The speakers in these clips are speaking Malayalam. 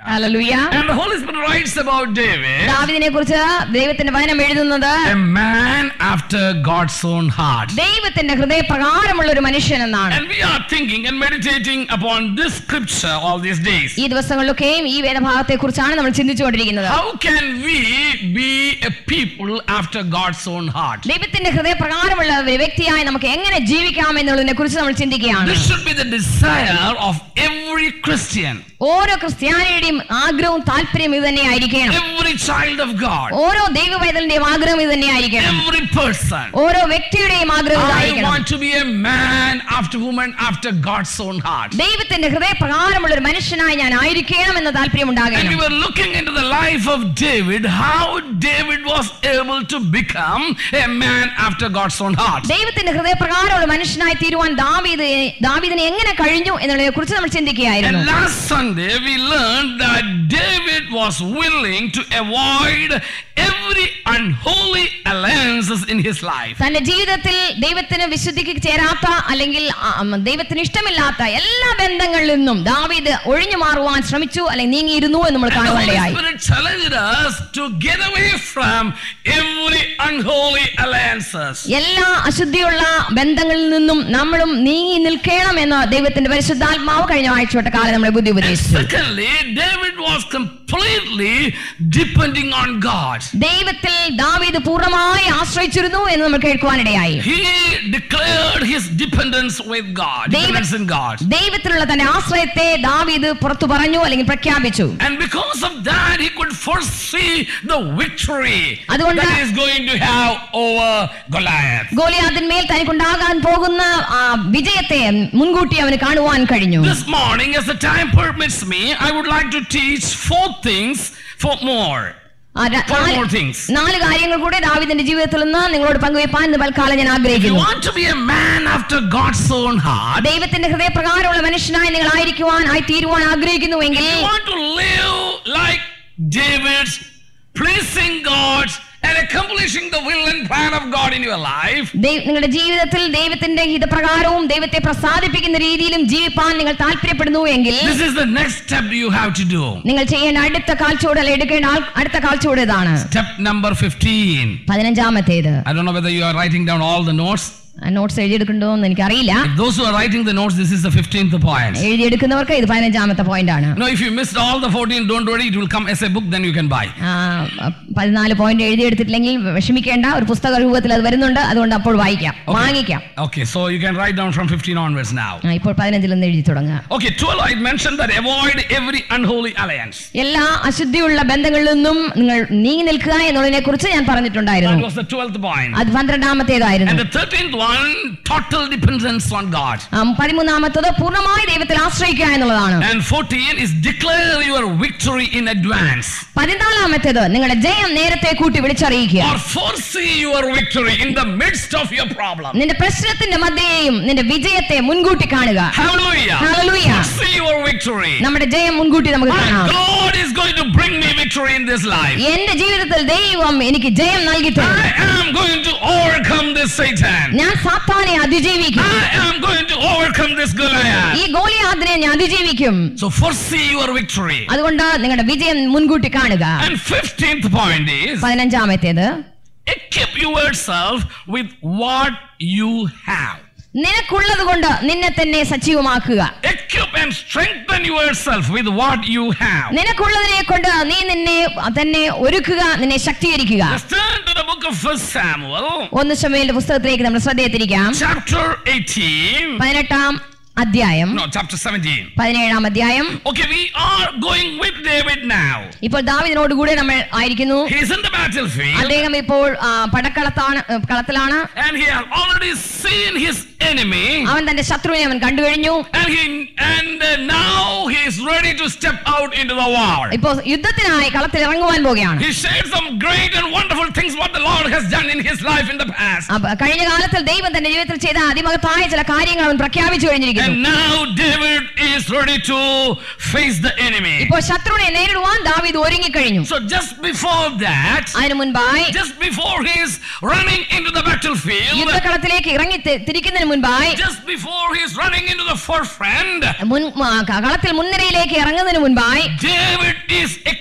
Hallelujah And the Holy Spirit writes about David, ദാവീദിനെ കുറിച്ച് ദൈവത്തിന്റെ വചനം എഴുതുന്നത് a man after God's own heart. ദൈവത്തിന്റെ ഹൃദയപ്രകാരമുള്ള ഒരു മനുഷ്യൻ എന്നാണ് And we are thinking and meditating upon this scripture all these days. ഈ ദിവസങ്ങളിലൊക്കെയും ഈ വേദഭാഗത്തെ കുറിച്ചാണ് നമ്മൾ ചിന്തിച്ചുകൊണ്ടിരിക്കുന്നത് How can we be a people after God's own heart? ദൈവത്തിന്റെ ഹൃദയപ്രകാരമുള്ള ഒരു വ്യക്തിയായി നമുക്ക് എങ്ങനെ ജീവിക്കാം എന്നുള്ളതിനെ കുറിച്ച് നമ്മൾ ചിന്തിക്കുകയാണ് This should be the desire of every Christian, ഓരോ ക്രിസ്ത്യാനിയുടെയും ആഗ്രഹവും താല്പര്യം ഇത് തന്നെയായിരിക്കണം every child of God, ഓരോ ദൈവവൈതലിന്റെയും ആഗ്രഹം ഇത് തന്നെയായിരിക്കണം every person. ഓരോ വ്യക്തിയുടെയും ആഗ്രഹം I ഇതായിരിക്കണം want to be a man after woman after God's own heart. ദൈവത്തിന്റെ ഹൃദയപ്രകാരമുള്ള ഒരു മനുഷ്യനായി ഞാൻ ആയിരിക്കണം എന്ന താല്പര്യം And we ഉണ്ടാകണം were looking into the life of David, how David was able to become a man after God's own heart. ദൈവത്തിന്റെ ഹൃദയപ്രകാരമുള്ള മനുഷ്യനായി തീരുവാൻ ദാവീദ് ദാവീദിന് എങ്ങനെ കഴിഞ്ഞു എന്നുള്ളതിനെ കുറിച്ച് നമ്മൾ ചിന്തിക്കുകയായിരുന്നു And last Sunday we learned that David was willing to avoid every unholy alliances in his life. തന്റെ ജീവിതത്തിൽ ദൈവത്തിന് വിശുദ്ധിക്ക് ചേരാത്ത അല്ലെങ്കിൽ ആ, ഉം, ദൈവത്തിന് ഇഷ്ടമില്ലാത്ത എല്ലാ ബന്ധങ്ങളിൽ നിന്നും ദാവീദ് ഒഴിഞ്ഞു മാറുവാൻ ശ്രമിച്ചു അല്ലെങ്കിൽ നീങ്ങിയിരുന്നു എന്ന് നമ്മൾ And the Holy കാണുവാനിടയായി Spirit challenged us to get away from every unholy alliances. എല്ലാ അശുദ്ധിയുള്ള ബന്ധങ്ങളിൽ നിന്നും നമ്മളും നീങ്ങി നിൽക്കണം എന്ന് ദൈവത്തിന്റെ പരിശുദ്ധാത്മാവ് കഴിഞ്ഞ ആഴ്ചവട്ട കാലം നമ്മളെ ബുദ്ധി ഉപദേശിച്ചു Secondly, David was completely depending on God. ദൈവത്തിൽ ദാവീദ് പൂർണ്ണമായി ആശ്രയിച്ചിരുന്നു എന്ന് നമ്മൾ കേൾക്കുവാനിടയായി He declared his dependence with God, dependence in God. ദൈവത്തിലുള്ള തന്റെ ആശ്രയത്തെ ദാവീദ് പുറത്തു പറഞ്ഞു അല്ലെങ്കിൽ പ്രഖ്യാപിച്ചു And because of that, he could foresee the victory അതുകൊണ്ട് that he is going to have over Goliath. ഗോലിയാദിന്മേൽ തനിക്കുണ്ടാകാൻ പോകുന്ന ആ വിജയത്തെ മുൻകൂട്ടി അവന് കാണുവാൻ കഴിഞ്ഞു This morning, as the time permits me, I would like to teach four things for more. ആ ര- Four നാല്- more things. നാല് കാര്യങ്ങൾ കൂടെ ദാവീദിന്റെ ജീവിതത്തിൽ നിന്ന് നിങ്ങളോട് പങ്കുവയ്പ്പാൻ ഇന്ന് തൽക്കാലം ഞാൻ If you ആഗ്രഹിക്കുന്നു want to be a man after God's own heart, ദൈവത്തിന്റെ ഹൃദയപ്രകാരമുള്ള മനുഷ്യനായി നിങ്ങൾ ആയിരിക്കുവാൻ ആയി തീരുവാൻ ആഗ്രഹിക്കുന്നുവെങ്കിൽ if you want to live like David's, pleasing God and accomplishing the will and plan of God in your life, ദൈ- നിങ്ങളുടെ ജീവിതത്തിൽ ദൈവത്തിന്റെ ഹിതപ്രകാരവും ദൈവത്തെ പ്രസാദിപ്പിക്കുന്ന രീതിയിലും ജീവിപ്പാൻ നിങ്ങൾ താല്പര്യപ്പെടുന്നു എങ്കിൽ this is the next step you have to do. നിങ്ങൾ ചെയ്യേണ്ട അടുത്ത കാൽച്ചുവടൽ എടുക്കേണ്ട ആൾ- അടുത്ത കാൽച്ചുവട് ഇതാണ് Step number 15. പതിനഞ്ചാമത്തേത് I don't know whether you are writing down all the notes. Notes എഴുതിയെടുക്കണ്ടോ എന്ന് എനിക്കറിയില്ല If those who are writing the notes, this is the 15th point. എഴുതിയെടുക്കുന്നവർക്ക് ഇത് പതിനഞ്ചാമത്തെ പോയിന്റ് ആണ് No, if you missed all the 14, don't worry, it will come as a book, then you can buy. ആ, പതിനാല് പോയിന്റ് എഴുതിയെടുത്തിട്ടില്ലെങ്കിൽ വിഷമിക്കേണ്ട ഒരു പുസ്തക രൂപത്തിൽ അത് വരുന്നുണ്ട് അതുകൊണ്ട് അപ്പോൾ വായിക്കാം വാങ്ങിക്കാം Okay, so you can write down from 15 onwards now. ആ, ഇപ്പോൾ പതിനഞ്ചിൽ നിന്ന് എഴുതി തുടങ്ങുക Okay, 12, I mentioned that avoid every unholy alliance. എല്ലാ അശുദ്ധിയുള്ള ബന്ധങ്ങളിൽ നിന്നും നിങ്ങൾ നീങ്ങി നിൽക്കുക എന്നുള്ളതിനെ കുറിച്ച് ഞാൻ That പറഞ്ഞിട്ടുണ്ടായിരുന്നു was the 12th point. അത് പന്ത്രണ്ടാമത്തേതായിരുന്നു And the 13th one, total dependence on God. ആ, പതിമൂന്നാമത്തത് പൂർണ്ണമായി ദൈവത്തിൽ ആശ്രയിക്കുക എന്നുള്ളതാണ് And 14 is declare your victory in advance. പതിനാലാമത്തേത് നിങ്ങളുടെ ജയം നേരത്തെ കൂട്ടി വിളിച്ചറിയിക്കുക Or foresee your victory in the midst of your problem. നിന്റെ പ്രശ്നത്തിന്റെ മധ്യേയും നിന്റെ വിജയത്തെ മുൻകൂട്ടി കാണുക Hallelujah. Hallelujah. Foresee your victory. നമ്മുടെ ജയം മുൻകൂട്ടി നമുക്ക് My കാണാം God is going to bring me victory in this life. എന്റെ ജീവിതത്തിൽ ദൈവം എനിക്ക് ജയം നൽകി തരും I am going to overcome this Satan. ഞാൻ സാത്താനെ അതിജീവിക്കും I am going to overcome this Goliath. ഈ ഗോലിയാദിനെ ഞാൻ അതിജീവിക്കും So foresee your victory. അതുകൊണ്ട് നിങ്ങളുടെ വിജയം മുൻകൂട്ടി കാണുക And 15th point is പതിനഞ്ചാമത്തേത് equip yourself with what you have. നിനക്കുള്ളത് കൊണ്ട് നിന്നെ തന്നെ സജീവമാക്കുക Equip and strengthen yourself with what you have. നിനക്കുള്ളതിനെ കൊണ്ട് നീ നിന്നെ തന്നെ ഒരുക്കുക നിന്നെ ശക്തീകരിക്കുക Let's turn to the book of First Samuel, ഒന്ന് ശമയിലെ പുസ്തകത്തിലേക്ക് നമ്മൾ ശ്രദ്ധയെത്തിരിക്കാം chapter 18. പതിനെട്ടാം അധ്യായം No, chapter 17. പതിനേഴാം അധ്യായം Okay, we are going with David now. ഇപ്പോൾ ദാവിദിനോട് കൂടെ നമ്മൾ ആയിരിക്കുന്നു He's in the battlefield അദ്ദേഹം ഇപ്പോൾ ആ, പടക്കളത്താണ് ഏ, കളത്തിലാണ് and he has already seen his enemy അവൻ തന്റെ ശത്രുവിനെ അവൻ കണ്ടു കഴിഞ്ഞു and he and uh, now he is ready to step out into the war. ഇപ്പോ യുദ്ധത്തിനായി കളത്തിൽ ഇറങ്ങുവാൻ പോകുകയാണ് He shared some great and wonderful things what the Lord has done in his life in the past. അപ്പൊ കഴിഞ്ഞ കാലത്തിൽ ദൈവം തന്റെ ജീവിതത്തിൽ ചെയ്ത അതിമഹത്തായ ചില കാര്യങ്ങൾ അവൻ പ്രഖ്യാപിച്ചു കഴിഞ്ഞിരിക്കുന്നു And now David is ready to face the enemy. ഇപ്പോൾ ശത്രുവിനെ നേരിടുവാൻ ദാവീദ് ഒരുങ്ങിക്കഴിഞ്ഞു So just before that, അതിനു മുൻപായി just before he is running into the battlefield, യുദ്ധകളത്തിലേക്ക് ഇറങ്ങി തി- തിരിക്കുന്നതിന് മുൻപായി just before he is running into the forefront, മുൻ ആ, ക- കളത്തിൽ മുൻനിരയിലേക്ക് ഇറങ്ങുന്നതിന് മുൻപായി David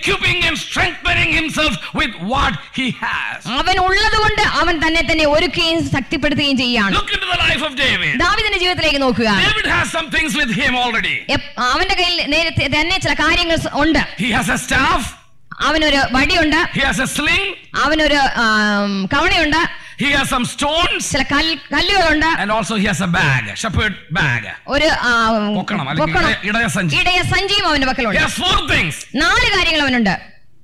equipping and strengthening himself with what he has. അവൻ ഉള്ളതുകൊണ്ട് അവൻ തന്നെ തന്നെ ഒരുക്കുകയും ശക്തിപ്പെടുത്തുകയും ചെയ്യാണ് Look into the life of David. ദാവിദിന്റെ ജീവിതത്തിലേക്ക് നോക്കുക David has some things with him already. എപ്- അവന്റെ കയ്യിൽ നേരത്തെ തന്നെ ചില കാര്യങ്ങൾ സ് ഉണ്ട് He has a staff, അവനൊരു വടിയുണ്ട് he has a sling, അവനൊരു ആം, കവണയുണ്ട് he has some stones, ചില കൽ കല്ലുകളുണ്ട് and also he has a bag, shepherd bag. ഒരു ആ, പൊക്കണം, അല്ലെങ്കിൽ പൊക്കണം. ഇടയ- ഇടയസഞ്ചി. ഇടയ സഞ്ചിയും അവന്റെ He പക്കലുണ്ട് has four things. നാല് കാര്യങ്ങൾ അവനുണ്ട്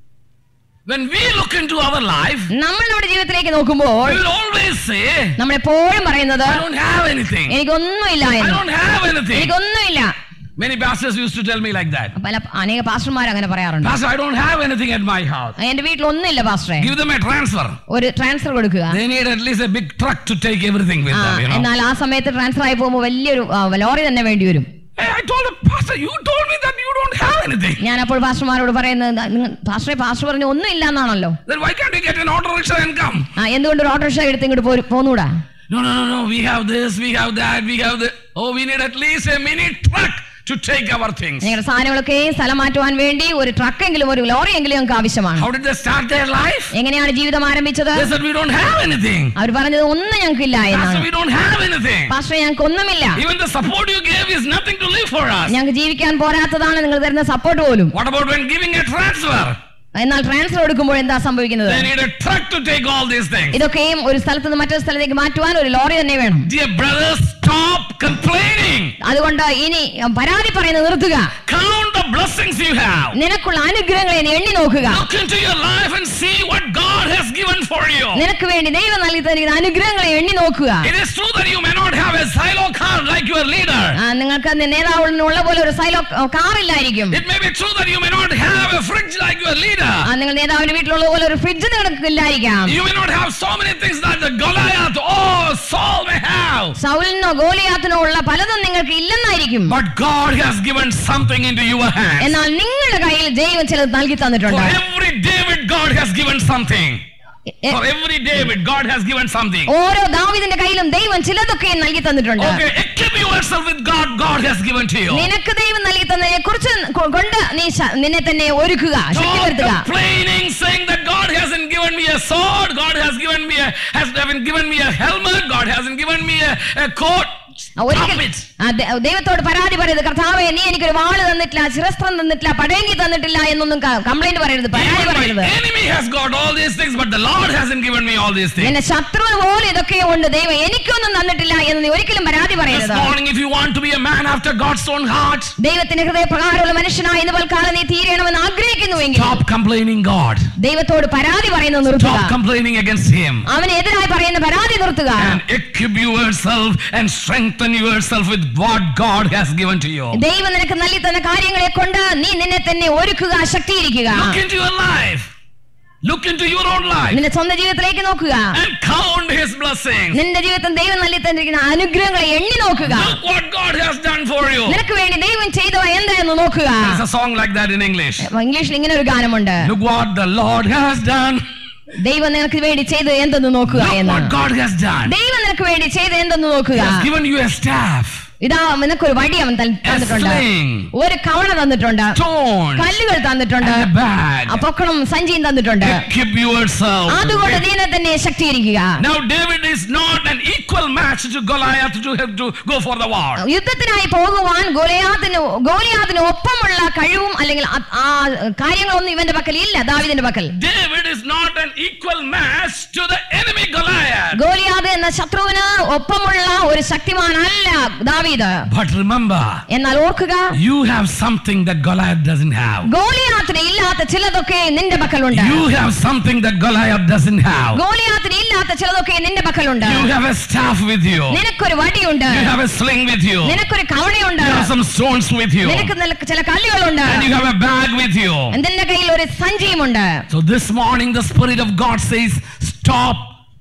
When we look into our life, നമ്മൾ നമ്മുടെ ജീവിതത്തിലേക്ക് നോക്കുമ്പോൾ we will always say, നമ്മൾ എപ്പോഴും പറയുന്നത് I don't have anything. എനിക്കൊന്നുമില്ല I എന്ന് don't have anything. എനിക്കൊന്നുമില്ല Many pastors used to tell me like that. പല അനേക പാസ്റ്റർമാർ അങ്ങനെ പറയാറുണ്ട് Pastor, I don't have anything at my house. എന്റെ വീട്ടിൽ ഒന്നുമില്ല പാസ്റ്ററെ Give them a transfer. ഒരു ട്രാൻസ്ഫർ കൊടുക്കുക They need at least a big truck to take everything with ആ, them, you know. എന്നാൽ ആ സമയത്ത് ട്രാൻസ്ഫർ ആയി പോകുമ്പോൾ വലിയൊരു ആ, ലോറി തന്നെ വേണ്ടി വരും Hey, I told the pastor, you told me that you don't have anything. ഞാൻ അപ്പോൾ പാസ്റ്റർമാരോട് പറയുന്നത് നിങ്ങൾ പാസ്റ്ററെ പാസ്റ്റർ പറഞ്ഞു ഒന്നും ഇല്ല എന്നാണല്ലോ Then why can't you get an auto rickshaw and come? ആ, എന്തുകൊണ്ട് ഒരു ഓട്ടോറിക്ഷ എടുത്ത് ഇങ്ങോട്ട് പോരു- പോന്നൂടാ No, no, no, no. We have this, we have that, we have the. Oh, we need at least a mini truck to take our things. നിങ്ങളുടെ സാധനങ്ങളൊക്കെ സ്ഥലം മാറ്റുവാൻ വേണ്ടി ഒരു ട്രക്കെങ്കിലും ഒരു ലോറി എങ്കിലും ഞങ്ങൾക്ക് ആവശ്യമാണ് How did they start their life? എങ്ങനെയാണ് ജീവിതം ആരംഭിച്ചത് They said, We don't have anything. അവർ പറഞ്ഞത് ഒന്നും ഞങ്ങൾക്കില്ല Pastor, എന്നാണ് we don't have anything. Pastor ഞങ്ങൾക്ക് ഒന്നുമില്ല Even the support you gave is nothing to live for us. ഞങ്ങൾക്ക് ജീവിക്കാൻ പോരാത്തതാണ് നിങ്ങൾ തരുന്ന സപ്പോർട്ട് പോലും What about when giving a transfer? എന്നാൽ ട്രാൻസ്ഫർ എടുക്കുമ്പോൾ എന്താ സംഭവിക്കുന്നത് They need a truck to take all these things. ഇതൊക്കെയും ഒരു സ്ഥലത്ത് നിന്ന് മറ്റൊരു സ്ഥലത്തേക്ക് മാറ്റുവാൻ ഒരു ലോറി തന്നെ വേണം Dear brothers, stop complaining. അതുകൊണ്ട് ഇനി പരാതി പറയുന്നത് നിർത്തുക Count the blessings you have. നിനക്കുള്ള അനുഗ്രഹങ്ങളെ നീ എണ്ണി നോക്കുക Look into your life and see what God has given for you. നിനക്ക് വേണ്ടി ദൈവം നൽകി തന്നിരിക്കുന്ന അനുഗ്രഹങ്ങളെ എണ്ണി നോക്കുക It is true that you may not have a silo car like your leader. ആ, നിങ്ങൾക്ക് നേതാവിനുള്ള പോലെ ഒരു സൈലോ കാറില്ലായിരിക്കും It may be true that you may not have a fridge like your leader. ആ, നിങ്ങൾ നേതാവിന്റെ വീട്ടിലുള്ള പോലെ ഒരു ഫ്രിഡ്ജ് നിങ്ങൾക്ക് ഇല്ലായിരിക്കാം You may not have so many things that the Goliath, oh, Saul may have. സൗലിനോ ഗോലിയാത്തിനോ ഉള്ള പലതും നിങ്ങൾക്ക് ഇല്ലെന്നായിരിക്കും But God has given something into your hands. എന്നാൽ നിങ്ങളുടെ കയ്യിൽ ദൈവം ചിലത് നൽകി For തന്നിട്ടുണ്ട് every David, God has given something. എ- For every David, God has given something. ഓരോ ദാവിദിന്റെ കയ്യിലും ദൈവം ചിലതൊക്കെ നൽകി തന്നിട്ടുണ്ട് Okay, equip yourself with God, God has given to you. നിനക്ക് ദൈവം നൽകി തന്നതിനെ കുറിച്ച് കൊണ്ട് നീ ശ- നിന്നെ തന്നെ ഒരുക്കുക Stop ശക്തിപ്പെടുത്തുക complaining, saying that God hasn't given me a sword, God has given me a has haven't given me a helmet, God hasn't given me a, a coat. Stop ഒരിക്കൽ it. ആ, ദ- ദൈവത്തോട് പരാതി പറയരുത് കർത്താവെ നീ എനിക്കൊരു വാള് തന്നിട്ടില്ല ശിരസ്ത്രം തന്നിട്ടില്ല പടയങ്കി തന്നിട്ടില്ല എന്നൊന്നും കംപ്ലൈന്റ് പറയരുത് പരാതി Even പറയരുത് my enemy has got all these things, but the Lord hasn't given me all these things. നിന്റെ ശത്രുവിന് പോലും ഇതൊക്കെ ഉണ്ട് ദൈവം എനിക്കൊന്നും തന്നിട്ടില്ല എന്ന് നീ ഒരിക്കലും പരാതി This പറയരുത് morning, if you want to be a man after God's own heart, ദൈവത്തിന്റെ ഹൃദയപ്രകാരമുള്ള മനുഷ്യനായി ഇന്ന് പൽക്കാലം നീ തീരണമെന്ന് ആഗ്രഹിക്കുന്നുവെങ്കിൽ stop complaining God. ദൈവത്തോട് പരാതി പറയുന്നത് നിർത്തുക Stop complaining against Him. അവനെതിരായി പറയുന്ന പരാതി നിർത്തുക And equip yourself and strengthen yourself with what God has given to you. ദൈവം നിനക്ക് നൽകി തന്ന കാര്യങ്ങളെ കൊണ്ട് നീ നിന്നെ തന്നെ ഒരുക്കുക ശക്തിയിരിക്കുക Look into your life. Look into your own life. നിന്റെ സ്വന്തം ജീവിതത്തിലേക്ക് നോക്കുക And count His blessings. നിന്റെ ജീവിതത്തിൽ ദൈവം നൽകി തന്നിരിക്കുന്ന അനുഗ്രഹങ്ങളെ എണ്ണി നോക്കുക Look what God has done for you. നിനക്ക് വേണ്ടി ദൈവം ചെയ്തവ എന്താണെന്ന് നോക്കുക There's a song like that in English. ഇംഗ്ലീഷിൽ ഇങ്ങനെ ഒരു ഗാനമുണ്ട് Look what the Lord has done. ദൈവം നിനക്ക് വേണ്ടി ചെയ്ത് എന്തെന്ന് നോക്കുക Look എന്ന് what God has done. ദൈവം നിനക്ക് വേണ്ടി ചെയ്ത് എന്തെന്ന് നോക്കുക He has given you a staff, ഇതാ നിനക്കൊരു വടി അവൻ തൽ- a തന്നിട്ടുണ്ട് sling, ഒരു കവണ തന്നിട്ടുണ്ട് stones, കല്ലുകൾ തന്നിട്ടുണ്ട് and a bag. ആ പൊക്കണം സഞ്ചിയും തന്നിട്ടുണ്ട് Equip yourself. അതുകൊണ്ട് നീനെ തന്നെ ശക്തീകരിക്കുക Now David is not an equal match to Goliath to have to go for the war. യുദ്ധത്തിനായി പോകുവാൻ ഗോലിയാത്തിന് ഗോലിയാത്തിന് ഒപ്പമുള്ള കഴിവും അല്ലെങ്കിൽ ആ- ആ കാര്യങ്ങളൊന്നും ഇവന്റെ പക്കൽ ഇല്ല ദാവിദിന്റെ പക്കൽ David is not an equal match to the enemy Goliath. ഗോലിയാത് എന്ന ശത്രുവിന് ഒപ്പമുള്ള ഒരു ശക്തിമാനല്ല ദാവീദ് But remember, എന്നാൽ ഓർക്കുക you have something that Goliath doesn't have. ഗോലിയാത്തിന് ഇല്ലാത്ത ചിലതൊക്കെ നിന്റെ പക്കലുണ്ട് You have something that Goliath doesn't have. ഗോലിയാത്തിന് ഇല്ലാത്ത ചിലതൊക്കെ നിന്റെ പക്കലുണ്ട് You have a staff with you. നിനക്കൊരു വടിയുണ്ട് You have a sling with you. You നിനക്കൊരു കവണയുണ്ട് have some stones with you. നിനക്ക് നിനക്ക് ചില കല്ലുകളുണ്ട് And you have a bag with you. നിന്റെ കയ്യിൽ ഒരു സഞ്ചിയുമുണ്ട് So this morning the Spirit of God says, stop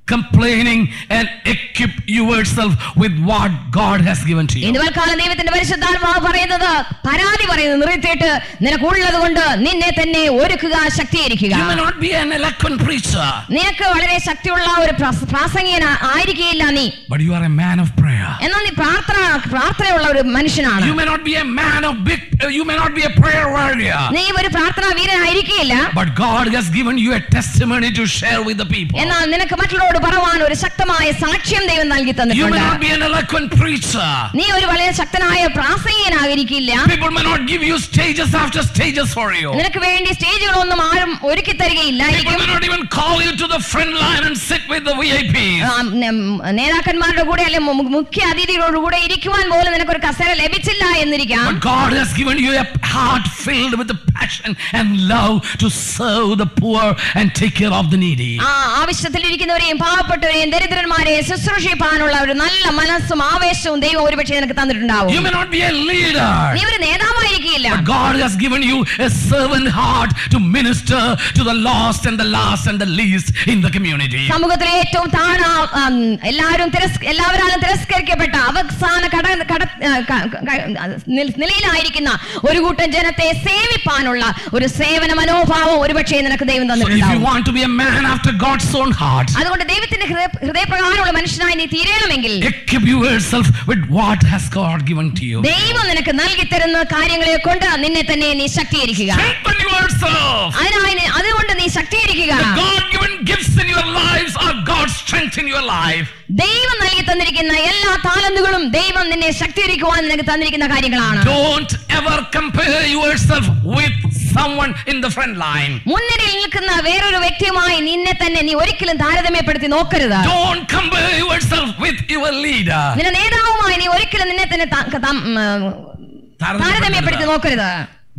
complaining and equip yourself with what God has given to you. ഇന്ന് കാലം ദൈവത്തിന്റെ പരിശുദ്ധാത്മാവ് പറയുന്നത് പരാതി പറയുന്നത് നിർത്തിയിട്ട് നിനക്കുള്ളത് കൊണ്ട് നിന്നെ തന്നെ ഒരുക്കുക ശക്തീകരിക്കുക You may not be an eloquent preacher, നിനക്ക് വളരെ ശക്തിയുള്ള ഒരു പ്രാസ- പ്രാസംഗികൻ ആയിരിക്കുകയില്ല നീ but you are a man of prayer. എന്നാൽ നീ പ്രാർത്ഥന പ്രാർത്ഥനയുള്ള ഒരു മനുഷ്യനാണ് You may not be a man of big, uh, you may not be a prayer warrior, നീ ഒരു പ്രാർത്ഥനാ വീരനായിരിക്കില്ല but God has given you a testimony to share with the people. എന്നാൽ നിനക്ക് മറ്റുള്ളവരോട് പറവാൻ ഒരു ശക്തമായ സാക്ഷ്യം ദൈവം നൽകി You may തന്നിട്ടുണ്ട് not be an eloquent preacher. നീ ഒരു വളരെ ശക്തനായ പ്രാസംഗികനായിരിക്കില്ല People may not give you stages after stages for you. നിനക്ക് വേണ്ടി സ്റ്റേജുകളൊന്നും ആരും ഒരുക്കി People തരികയില്ലായിരിക്കും may not even call you to the front line and sit with the VIPs. ആ, നെ- നേതാക്കന്മാരുടെ കൂടെ അല്ലെ മു- മുഖ്യ അതിഥികളോട് കൂടെ ഇരിക്കുവാൻ പോലും നിനക്കൊരു കസേര ലഭിച്ചില്ല എന്നിരിക്കാം But God has given you a heart filled with the passion and love to serve the poor and take care of the needy. ആ ആവശ്യത്തിലിരിക്കുന്നവരെയും പാവപ്പെട്ടവരെയും ദരിദ്രന്മാരെയും ശുശ്രൂഷിപ്പാനുള്ള ഒരു നല്ല മനസ്സും ആവേശവും ദൈവം ഒരുപക്ഷെ നിനക്ക് തന്നിട്ടുണ്ടാവും You may not be a leader. നീ ഒരു നേതാവായിരിക്കില്ല But God has given you a servant heart to minister to the lost and the last and the least in the community. സമൂഹത്തിലെ ഏറ്റവും താണ ആം, എല്ലാവരും തിരസ്- എല്ലാവരാലും തിരസ്കരിക്കപ്പെട്ട അവസാന കട കട ആ, ക- ക- നിൽ- നിലയിലായിരിക്കുന്ന ഒരു കൂട്ടം ജനത്തെ സേവിപ്പാനുള്ള ഒരു സേവന മനോഭാവം ഒരുപക്ഷെ നിനക്ക് ദൈവം So if you തന്നിട്ടുണ്ടാവും want to be a man after God's own heart, അതുകൊണ്ട് ദൈവത്തിന്റെ ഹൃദയ- ഹൃദയപ്രകാരമുള്ള മനുഷ്യനായി നീ തീരണമെങ്കിൽ equip yourself with what has God given to you. ദൈവം നിനക്ക് നൽകി തരുന്ന കാര്യങ്ങളെ കൊണ്ട് നിന്നെ തന്നെ നീ ശക്തീകരിക്കുക Strengthen yourself. അതിനായി നീ- അതുകൊണ്ട് നീ ശക്തീകരിക്കുക The God-given gifts in your lives are God's strength in your life. ദൈവം നൽകി തന്നിരിക്കുന്ന എല്ലാ താലന്തുകളും ദൈവം നിന്നെ ശക്തീകരിക്കുവാൻ നിനക്ക് തന്നിരിക്കുന്ന കാര്യങ്ങളാണ് Don't ever compare yourself with someone in the front line. മുൻനിരയിൽ നിൽക്കുന്ന വേറൊരു വ്യക്തിയുമായി നിന്നെ തന്നെ നീ ഒരിക്കലും താരതമ്യപ്പെടുത്തി നോക്കരുത് Don't compare yourself with your leader. നിന്റെ നേതാവുമായി നീ ഒരിക്കലും നിന്നെ തന്നെ ത- ക- തം- ഉം, താരതമ്യപ്പെടുത്തി നോക്കരുത്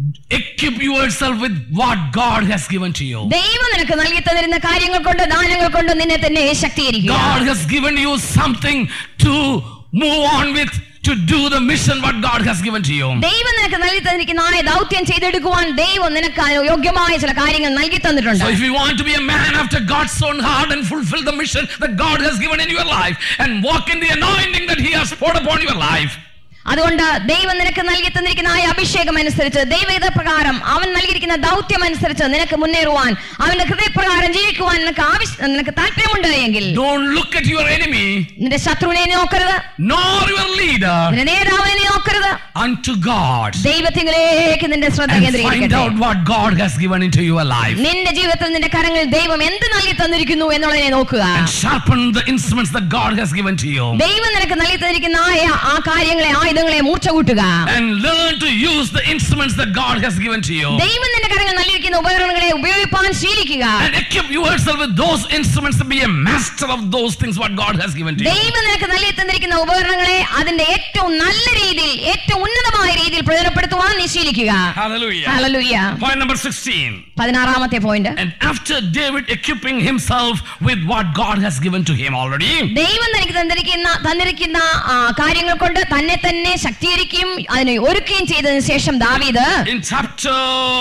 Equip yourself with what God has given to you. ദൈവം നിനക്ക് നൽകി തന്നിരുന്ന കാര്യങ്ങൾ കൊണ്ട് ദാനങ്ങൾ കൊണ്ട് നിന്നെ തന്നെ ശക്തീകരിക്കുക God has given you something to move on with, to do the mission what God has given to you. ദൈവം നിനക്ക് നൽകി തന്നിരിക്കുന്ന ആ ദൗത്യം ചെയ്തെടുക്കുവാൻ ദൈവം നിനക്ക് യോഗ്യമായ ചില കാര്യങ്ങൾ നൽകി തന്നിട്ടുണ്ട് So if you want to be a man after God's own heart and fulfill the mission that God has given in your life and walk in the anointing that He has poured upon your life, അതുകൊണ്ട് ദൈവം നിനക്ക് നൽകി തന്നിരിക്കുന്ന ആ അഭിഷേകം അനുസരിച്ച് ദൈവഹിത പ്രകാരം അവൻ നൽകിയിരിക്കുന്ന ദൗത്യം അനുസരിച്ച് നിനക്ക് മുന്നേറുവാൻ അവന്റെ ഹൃദയപ്രകാരം ജീവിക്കുവാൻ നിനക്ക് ആവശ്യം നിനക്ക് താല്പര്യമുണ്ട് എങ്കിൽ don't look at your enemy നിന്റെ ശത്രുവിനെ നീ നോക്കരുത് nor your leader നിന്റെ നേതാവിനെ നീ നോക്കരുത് unto God ദൈവത്തിലേക്ക് നിന്റെ ശ്രദ്ധ and find കേന്ദ്രീകരിക്കട്ടെ out what God has given into your life നിന്റെ ജീവിതത്തിൽ നിന്റെ കരങ്ങളിൽ ദൈവം എന്ത് നൽകി തന്നിരിക്കുന്നു എന്നുള്ളതിനെ നോക്കുക and sharpen the instruments that God has given to you ദൈവം നിനക്ക് നൽകി തന്നിരിക്കുന്ന ആ ആ കാര്യങ്ങളെ ആയുധങ്ങളെ മൂർച്ച കൂട്ടുക and learn to use the instruments that God has given to you ദൈവം നിന്റെ കരങ്ങളിൽ നൽകിയിരിക്കുന്ന ഉപകരണങ്ങളെ ഉപയോഗിപ്പാൻ ശീലിക്കുക and equip yourself with those instruments to be a master of those things what God has given to you. ദൈവം നിനക്ക് നൽകി തന്നിരിക്കുന്ന ഉപകരണങ്ങളെ അതിന്റെ ഏറ്റവും നല്ല രീതിയിൽ ഏറ്റവും ഉന്നതമായ രീതിയിൽ പ്രയോജനപ്പെടുത്തുവാൻ നീ ശീലിക്കുക Hallelujah. Hallelujah Point number 16. പതിനാറാമത്തെ point And after David equipping himself with what God has given to him already, ദൈവം നിനക്ക് തന്നിരിക്കുന്ന തന്നിരിക്കുന്ന ആ, കാര്യങ്ങൾ കൊണ്ട് തന്നെ തന്നെ ശക്തീകരിക്കുകയും അതിനെ ഒരുക്കുകയും ചെയ്തതിനു ശേഷം ദാവീദ് in chapter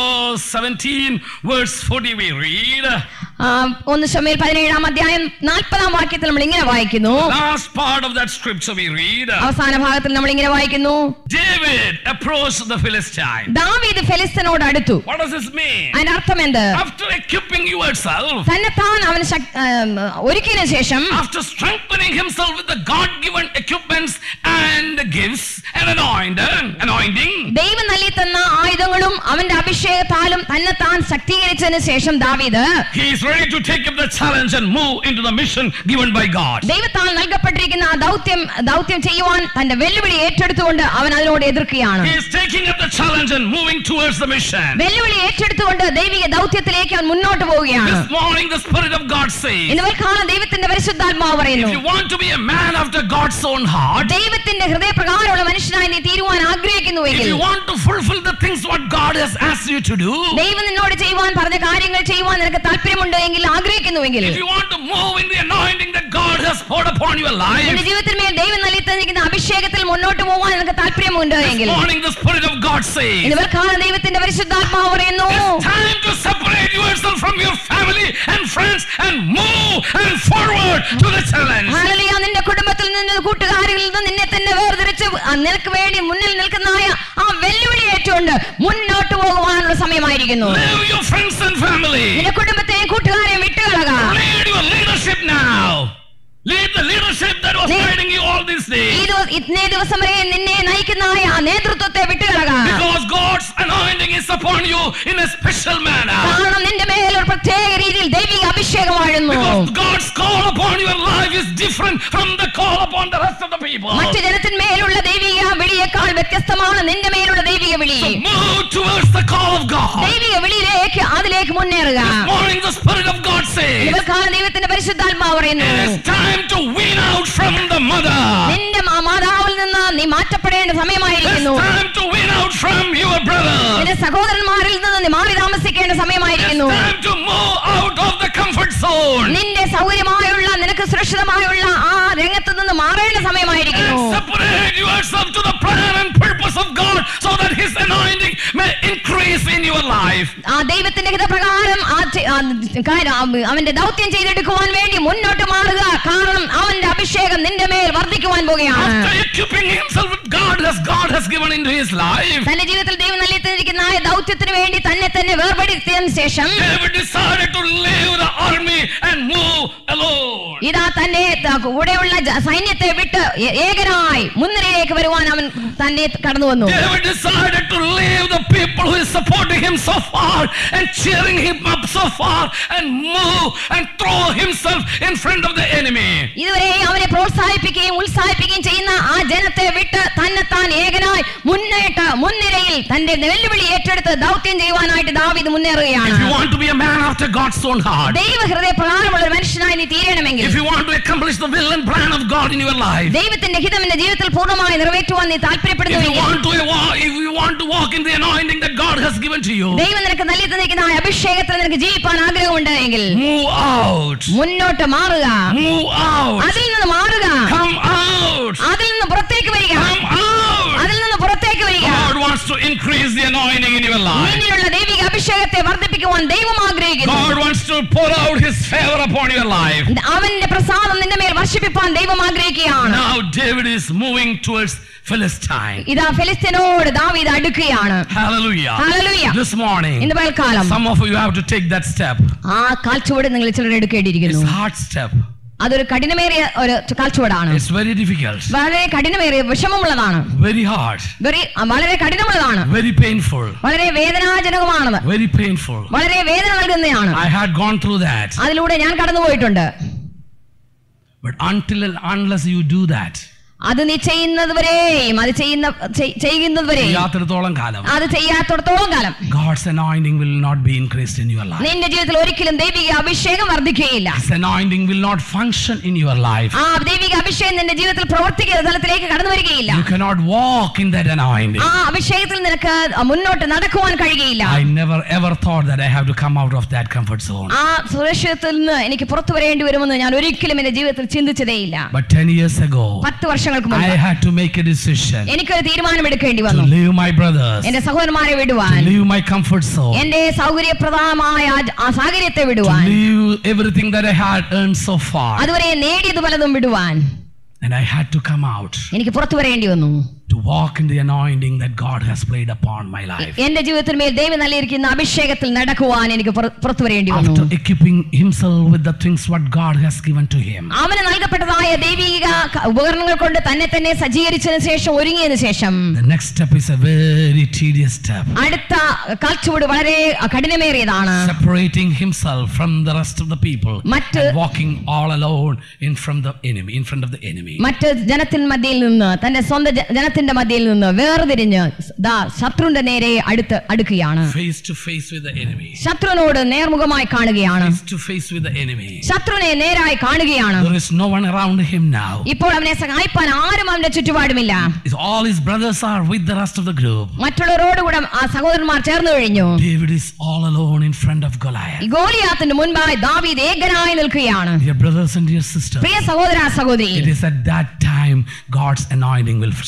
17, verse 40, we read, ആ, ഒന്ന് ശമേൽ പതിനേഴാം അധ്യായം നാൽപ്പതാം വാക്യത്തിൽ നമ്മൾ ഇങ്ങനെ വായിക്കുന്നു last part of that scripture we read, അവസാന ഭാഗത്തിൽ നമ്മൾ ഇങ്ങനെ വായിക്കുന്നു David approached the Philistine. ദാവീദ് ഫെലിസ്തനോട് അടുത്തു What does this mean? അതിന്റെ അർത്ഥം എന്ത് After equipping yourself, തന്നെത്താൻ അവൻ ശക്- ആം, ഒരുക്കിയതിനു ശേഷം after strengthening himself with the God-given equipments and gifts and anointing, anointing, ദൈവം നൽകി തന്ന ആയുധങ്ങളും അവന്റെ അഭിഷേകത്താലും തന്നെത്താൻ ശക്തീകരിച്ചതിന് ശേഷം ദാവീദ് he is ready to take up the challenge and move into the mission given by God. ദൈവത്താൽ നൽകപ്പെട്ടിരിക്കുന്ന ആ ദൗത്യം ദൗത്യം ചെയ്യുവാൻ തന്റെ വെല്ലുവിളി ഏറ്റെടുത്തുകൊണ്ട് അവൻ അതിനോട് എതിർക്കുകയാണ് He is taking up the challenge and moving towards the mission. വെല്ലുവിളി ഏറ്റെടുത്തുകൊണ്ട് ദൈവിക ദൗത്യത്തിലേക്ക് അവൻ മുന്നോട്ട് പോവുകയാണ് This morning, the Spirit of God says, ഇന്ന് കാലം ദൈവത്തിന്റെ പരിശുദ്ധാത്മാവ് if പറയുന്നു you want to be a man after God's own heart, ദൈവത്തിന്റെ ഹൃദയപ്രകാരമുള്ള മനുഷ്യനായി നീ തീരുവാൻ if ആഗ്രഹിക്കുന്നുവെങ്കിൽ you want to fulfill the things what God has asked you to do, ദൈവം നിന്നോട് ചെയ്യുവാൻ പറഞ്ഞ കാര്യങ്ങൾ ചെയ്യുവാൻ നിനക്ക് താല്പര്യമുണ്ട് എങ്കിൽ ആഗ്രഹിക്കുന്നുവെങ്കിൽ if you want to move in the anointing that God has poured upon your നിന്റെ life, ജീവിതത്തിൽ മേൽ ദൈവം നൽകി തന്നിരിക്കുന്ന അഭിഷേകത്തിൽ മുന്നോട്ട് പോകാൻ നിനക്ക് താല്പര്യമുണ്ട് this എങ്കിൽ morning the Spirit of God says, ഇന്ന് കാലം ദൈവത്തിന്റെ പരിശുദ്ധാത്മാവ് പറയുന്നു it's time to separate yourself from your family and friends and move and forward to the challenge. Hallelujah നിന്റെ കുടുംബത്തിൽ നിന്ന് കൂട്ടുകാരിൽ നിന്ന് നിന്നെ തന്നെ വേർതിരിച്ച് ആ നിനക്ക് വേണ്ടി മുന്നിൽ നിൽക്കുന്നതായ ആ വെല്ലുവിളി ഏറ്റുകൊണ്ട് മുന്നോട്ട് പോകുവാനുള്ള സമയമായിരിക്കുന്നു Leave your friends and family. നിന്റെ കുടുംബത്തെയും കൂട്ടുകാരെയും വിട്ടുകളക Lead your leadership now. Lead the leadership that was Lead- guiding you all these ഈ days. ദിവ- ഇന്നേ ദിവസം വരെ നിന്നെ നയിക്കുന്നതായ ആ നേതൃത്വത്തെ വിട്ടുകളക Because God's anointing is upon you in a special manner. കാരണം നിന്റെ മേൽ ഒരു പ്രത്യേക രീതിയിൽ ദൈവിക അഭിഷേകം വാഴുന്നു Because God's call upon your life is different from the call upon the rest of the people. മറ്റു ജനത്തിന്മേലുള്ള ദൈവിക വിളിയേക്കാൾ വ്യത്യസ്തമാണ് നിന്റെ മേലുള്ള ദൈവിക വിളി So move towards the call of God. ദൈവിക വിളിയിലേക്ക് അതിലേക്ക് മുന്നേറുക This morning the Spirit of God says, ഇവർക്കാണ് ദൈവത്തിന്റെ പരിശുദ്ധാത്മാവ് പറയുന്നു it is time to wean out from the mother. നിന്റെ മാ- മാതാവിൽ നിന്ന് നീ മാറ്റപ്പെടേണ്ട It's സമയമായിരിക്കുന്നു time to wean out from your brother. നിന്റെ സഹോദരന്മാരിൽ നിന്ന് നീ മാറി താമസിക്കേണ്ട It's സമയമായിരിക്കുന്നു time to move out of the comfort zone. നിന്റെ സൗകര്യമായുള്ള നിനക്ക് സുരക്ഷിതമായുള്ള ആ രംഗത്ത് നിന്ന് മാറേണ്ട സമയമായിരിക്കുന്നു And separate yourself to the plan and purpose of God so that His anointing may increase in your life. ആ ദൈവത്തിന്റെ ഹിതപ്രകാരം ആ ചെ- ആ കാര്യം, ആ അവന്റെ ദൗത്യം ചെയ്തെടുക്കുവാൻ വേണ്ടി മുന്നോട്ട് മാറുക കാരണം അവന്റെ അഭിഷേകം നിന്റെ മേൽ വർദ്ധിക്കുവാൻ പോകുകയാണ് After equipping himself with God as God has given into his life, തന്റെ ജീവിതത്തിൽ ദൈവം നൽകിയിരിക്കുന്ന ആ ദൗത്യത്തിന് വേണ്ടി തന്നെ തന്നെ വേർപെടുത്തിയതിനു ശേഷം David decided to leave the army and move alone. ഇതാ തന്റെ ത- കൂടെയുള്ള ജ- സൈന്യത്തെ വിട്ട് ഏ- ഏകനായി മുൻനിരയിലേക്ക് വരുവാൻ അവൻ തന്നെ കടന്നു വന്നു David decided to leave the people who is supporting him so far and cheering him up so far and move and throw himself in front of the enemy. ഇതുവരെ അവനെ പ്രോത്സാഹിപ്പിക്കുകയും ഉത്സാഹിപ്പിക്കുകയും ചെയ്യുന്ന ആ ജനത്തെ വിട്ട് തന്നെത്താൻ ഏകനായി മുന്നേറ്റ് മുൻനിരയിൽ തന്റെ വെല്ലുവിളി ഏറ്റെടുത്ത് ദൗത്യം ചെയ്യുവാനായിട്ട് ദാവീദ് മുന്നേറുകയാണ് If you want to be a man after God's own heart, ദൈവ ഹൃദയ പ്രകാരമുള്ള ഒരു മനുഷ്യനായി നീ തീരണമെങ്കിൽ if you want to accomplish the will and plan of God in your life, ദൈവത്തിന്റെ ഹിതം എന്റെ ജീവിതത്തിൽ പൂർണ്ണമായി നിറവേറ്റുവാൻ നീ if you താല്പര്യപ്പെടുന്നുവെങ്കിൽ want to wa- if you want to walk in the anointing that God has given to you, ദൈവം നിനക്ക് നൽകി തന്നിരിക്കുന്ന ആ അഭിഷേകത്തിൽ നിനക്ക് ജീവിപ്പാൻ ആഗ്രഹമുണ്ട് എങ്കിൽ move out. മുന്നോട്ട് മാറുക Move out. അതിൽ നിന്ന് മാറുക Come out. അതിൽ നിന്ന് പുറത്തേക്ക് വരിക Come out. അതിൽ നിന്ന് പുറത്തേക്ക് വരിക God wants to increase the anointing in your life. നിന്നിലുള്ള ദൈവിക അഭിഷേകത്തെ വർദ്ധിപ്പിക്കുവാൻ ദൈവം ആഗ്രഹിക്കുന്നു God wants to pour out His favor upon your life. അവന്റെ പ്രസാദം നിന്റെ മേൽ വർഷിപ്പിപ്പാൻ ദൈവം ആഗ്രഹിക്കുകയാണ് Now David is moving towards Philistine. ഇതാ ഫിലിസ്തീനോട് ദാവീദ് അടുക്കുകയാണ് Hallelujah. Hallelujah. This morning, ഇന്ന് പൽക്കാലം some of you have to take that step. ആ കാൽച്ചുവട് നിങ്ങൾ ചിലർ എടുക്കേണ്ടിയിരിക്കുന്നു It's hard step. അതൊരു കഠിനമേറിയ ഒരു കാൽച്ചുവടാണ് It's very difficult. വളരെ കഠിനമേറിയ വിഷമമുള്ളതാണ് Very hard. വെറി- വളരെ കഠിനമുള്ളതാണ് Very painful. വളരെ വേദനാജനകമാണത് Very painful. വളരെ വേദന നൽകുന്നതാണ് I had gone through that. അതിലൂടെ ഞാൻ കടന്നുപോയിട്ടുണ്ട് But until and unless you do that, അത് നീ ചെയ്യുന്നത് വരെയും അത് ചെയ്യുന്ന ചെയ്- ചെയ്യുന്നത് വരെയും ചെയ്യാത്തിടത്തോളം കാലം അത് ചെയ്യാത്തിടത്തോളം കാലം God's anointing will not be increased in your life. നിന്റെ ജീവിതത്തിൽ ഒരിക്കലും ദൈവിക അഭിഷേകം വർദ്ധിക്കുകയില്ല His anointing will not function in your life. ആ ദൈവിക അഭിഷേകം നിന്റെ ജീവിതത്തിൽ പ്രവർത്തിക്കുന്ന തലത്തിലേക്ക് കടന്നു വരികയില്ല You cannot walk in that anointing. ആ അഭിഷേകത്തിൽ നിനക്ക് മുന്നോട്ട് നടക്കുവാൻ കഴിയുകയില്ല I never ever thought that I have to come out of that comfort zone. ആ സുരക്ഷിതത്തിൽ നിന്ന് എനിക്ക് പുറത്തു വരേണ്ടി വരുമെന്ന് ഞാൻ ഒരിക്കലും എന്റെ ജീവിതത്തിൽ ചിന്തിച്ചതേയില്ല But 10 years ago, പത്ത് വർഷങ്ങൾക്ക് I മുമ്പ് had to make a decision എനിക്കൊരു തീരുമാനം എടുക്കേണ്ടി to വന്നു leave my brothers, എന്റെ സഹോദരന്മാരെ to വിടുവാൻ leave my comfort zone, എന്റെ സൗകര്യപ്രദമായ ആ- ആ സാഹചര്യത്തെ to വിടുവാൻ leave everything that I had earned so far. അതുവരെ നേടിയത് പലതും വിടുവാൻ And I had to come out എനിക്ക് പുറത്തു വരേണ്ടി വന്നു to walk in the anointing that God has played upon my life. എന്റെ ജീവിതത്തിൽ മേൽ ദൈവം നൽകിയിരിക്കുന്ന അഭിഷേകത്തിൽ നടക്കുവാൻ എനിക്ക് പുറ- പുറത്തു വരേണ്ടി വന്നു After equipping himself with the things what God has given to him. അവന് നൽകപ്പെട്ടതായ ദൈവിക ക- ഉപകരണങ്ങൾ കൊണ്ട് തന്നെ തന്നെ സജ്ജീകരിച്ചതിന് ശേഷം ഒരുങ്ങിയതിനു ശേഷം The next step is a very tedious step. അടുത്ത കാൽച്ചുവട് വളരെ കഠിനമേറിയതാണ് Separating himself from the rest of the people മറ്റ് and walking all alone in front of the enemy, in front of the enemy. മറ്റ് ജനത്തിൻ മധ്യയിൽ നിന്ന് തന്റെ സ്വന്തം ജ- ജനത്തിന്റെ മധ്യയിൽ നിന്ന് വേർതിരിഞ്ഞ് ദാ ശത്രുവിന്റെ നേരെ അടുത്ത് അടുക്കുകയാണ് Face to face with the enemy. ശത്രുവിനോട് നേർമുഖമായി കാണുകയാണ് Face to face with the enemy. ശത്രുവിനെ നേരായി കാണുകയാണ് There is no one around him now. ഇപ്പോൾ അവനെ സഹായിപ്പാൻ ആരും അവന്റെ ചുറ്റുപാടുമില്ല It's all his brothers are with the rest of the group. മറ്റുള്ളവരോടുകൂടെ ആ സഹോദരന്മാർ ചേർന്ന് കഴിഞ്ഞു David is all alone in front of ഈ Goliath. ഗോലിയാത്തിന്റെ മുൻപായി ദാവീദ് ഏകനായി നിൽക്കുകയാണ് Dear brothers and dear sisters, പ്രിയ സഹോദര സഹോദരി it is at that time God's anointing will start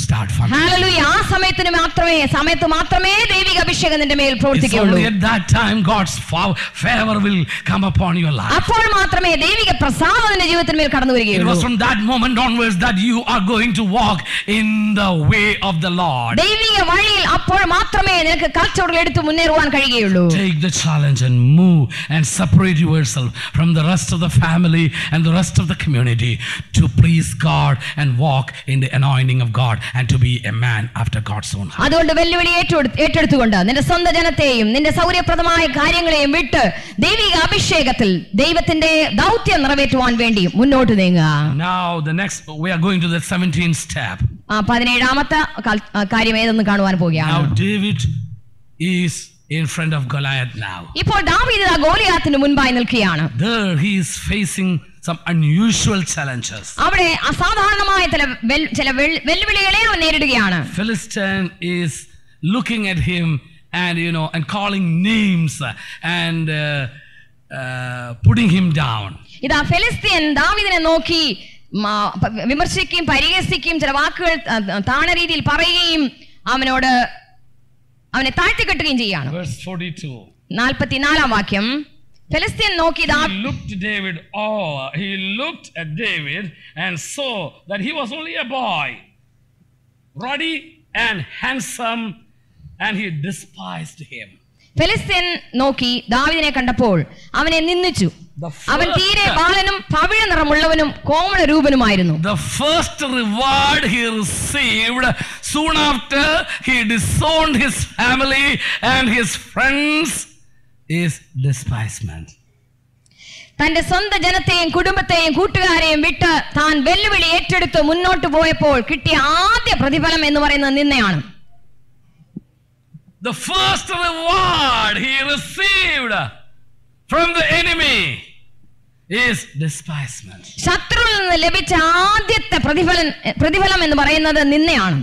upon you. Hallelujah ആ സമയത്തിന് മാത്രമേ സമയത്ത് മാത്രമേ ദൈവിക അഭിഷേകം നിന്റെ മേൽ It's പ്രവർത്തിക്കുകയുള്ളൂ only at that time God's fa- favor will come upon your life. അപ്പോൾ മാത്രമേ ദൈവിക പ്രസാദം നിന്റെ ജീവിതത്തിന് മേൽ കടന്നു It വരികയുള്ളൂ was from that moment onwards that you are going to walk in the way of the Lord. ദൈവിക വഴിയിൽ അപ്പോൾ മാത്രമേ നിനക്ക് കാൽച്ചോടുകൾ എടുത്ത് മുന്നേറുവാൻ കഴിയുകയുള്ളൂ Take the challenge and move and separate yourself from the rest of the family and the rest of the community to please God and walk in the anointing of God and to be a man after God's own heart. അതുകൊണ്ട് വെല്ലുവിളി ഏറ്റെടു- ഏറ്റെടുത്തുകൊണ്ട് നിന്റെ സ്വന്തം ജനത്തെയും നിന്റെ സൗകര്യപ്രദമായ കാര്യങ്ങളെയും വിട്ട് ദൈവിക അഭിഷേകത്തിൽ ദൈവത്തിന്റെ ദൗത്യം നിറവേറ്റുവാൻ വേണ്ടി മുന്നോട്ട് നീങ്ങുക Now, the next, we are going to the 17th step. ആ പതിനേഴാമത്തെ കാൽ- ആ, കാര്യം ഏതെന്ന് കാണുവാൻ Now, പോവുകയാണ് David is in front of Goliath now. ഇപ്പോൾ ദാവീദ് ആ ഗോലിയാത്തിന് മുൻപായി നിൽക്കുകയാണ് There, he is facing some unusual challenges. അവിടെ അസാധാരണമായ ചില വെൽ- ചില വെൽ- വെല്ലുവിളികളെ അവൻ നേരിടുകയാണ് Philistine is looking at him and you know and calling names and uh, uh, putting him down. ഇതാ ഫെലിസ്തീൻ ദാവീദിനെ നോക്കി മ- പ- വിമർശിക്കുകയും പരിഹസിക്കുകയും ചില വാക്കുകൾ ആ, താണ രീതിയിൽ പറയുകയും അവനോട് അവനെ താഴ്ത്തിക്കെട്ടുകയും ചെയ്യാണ് Verse 42. നാൽപ്പത്തിനാലാം വാക്യം ഫെലിസ്തീൻ നോക്കി ദാ He looked David oh he looked at David and saw that he was only a boy, ruddy and handsome, and he despised him. ഫെലിസ്തീൻ നോക്കി ദാവീദിനെ കണ്ടപ്പോൾ അവനെ നിന്ദിച്ചു The അവൻ first- തീരെ ബാലനും പവിഴ നിറമുള്ളവനും കോമള രൂപനുമായിരുന്നു The first reward he received soon after he disowned his family and his friends is despisement. തന്റെ സ്വന്തം ജനത്തെയും കുടുംബത്തെയും കൂട്ടുകാരെയും വിട്ട് താൻ വെല്ലുവിളി ഏറ്റെടുത്ത് മുന്നോട്ട് പോയപ്പോൾ കിട്ടിയ ആദ്യ പ്രതിഫലം എന്ന് പറയുന്നത് നിന്നയാണ് The first reward he received from the enemy is despisement. ശത്രുവിൽ നിന്ന് ലഭിച്ച ആദ്യത്തെ പ്രതിഫലം പ്രതിഫലം എന്ന് പറയുന്നത് നിന്നയാണ്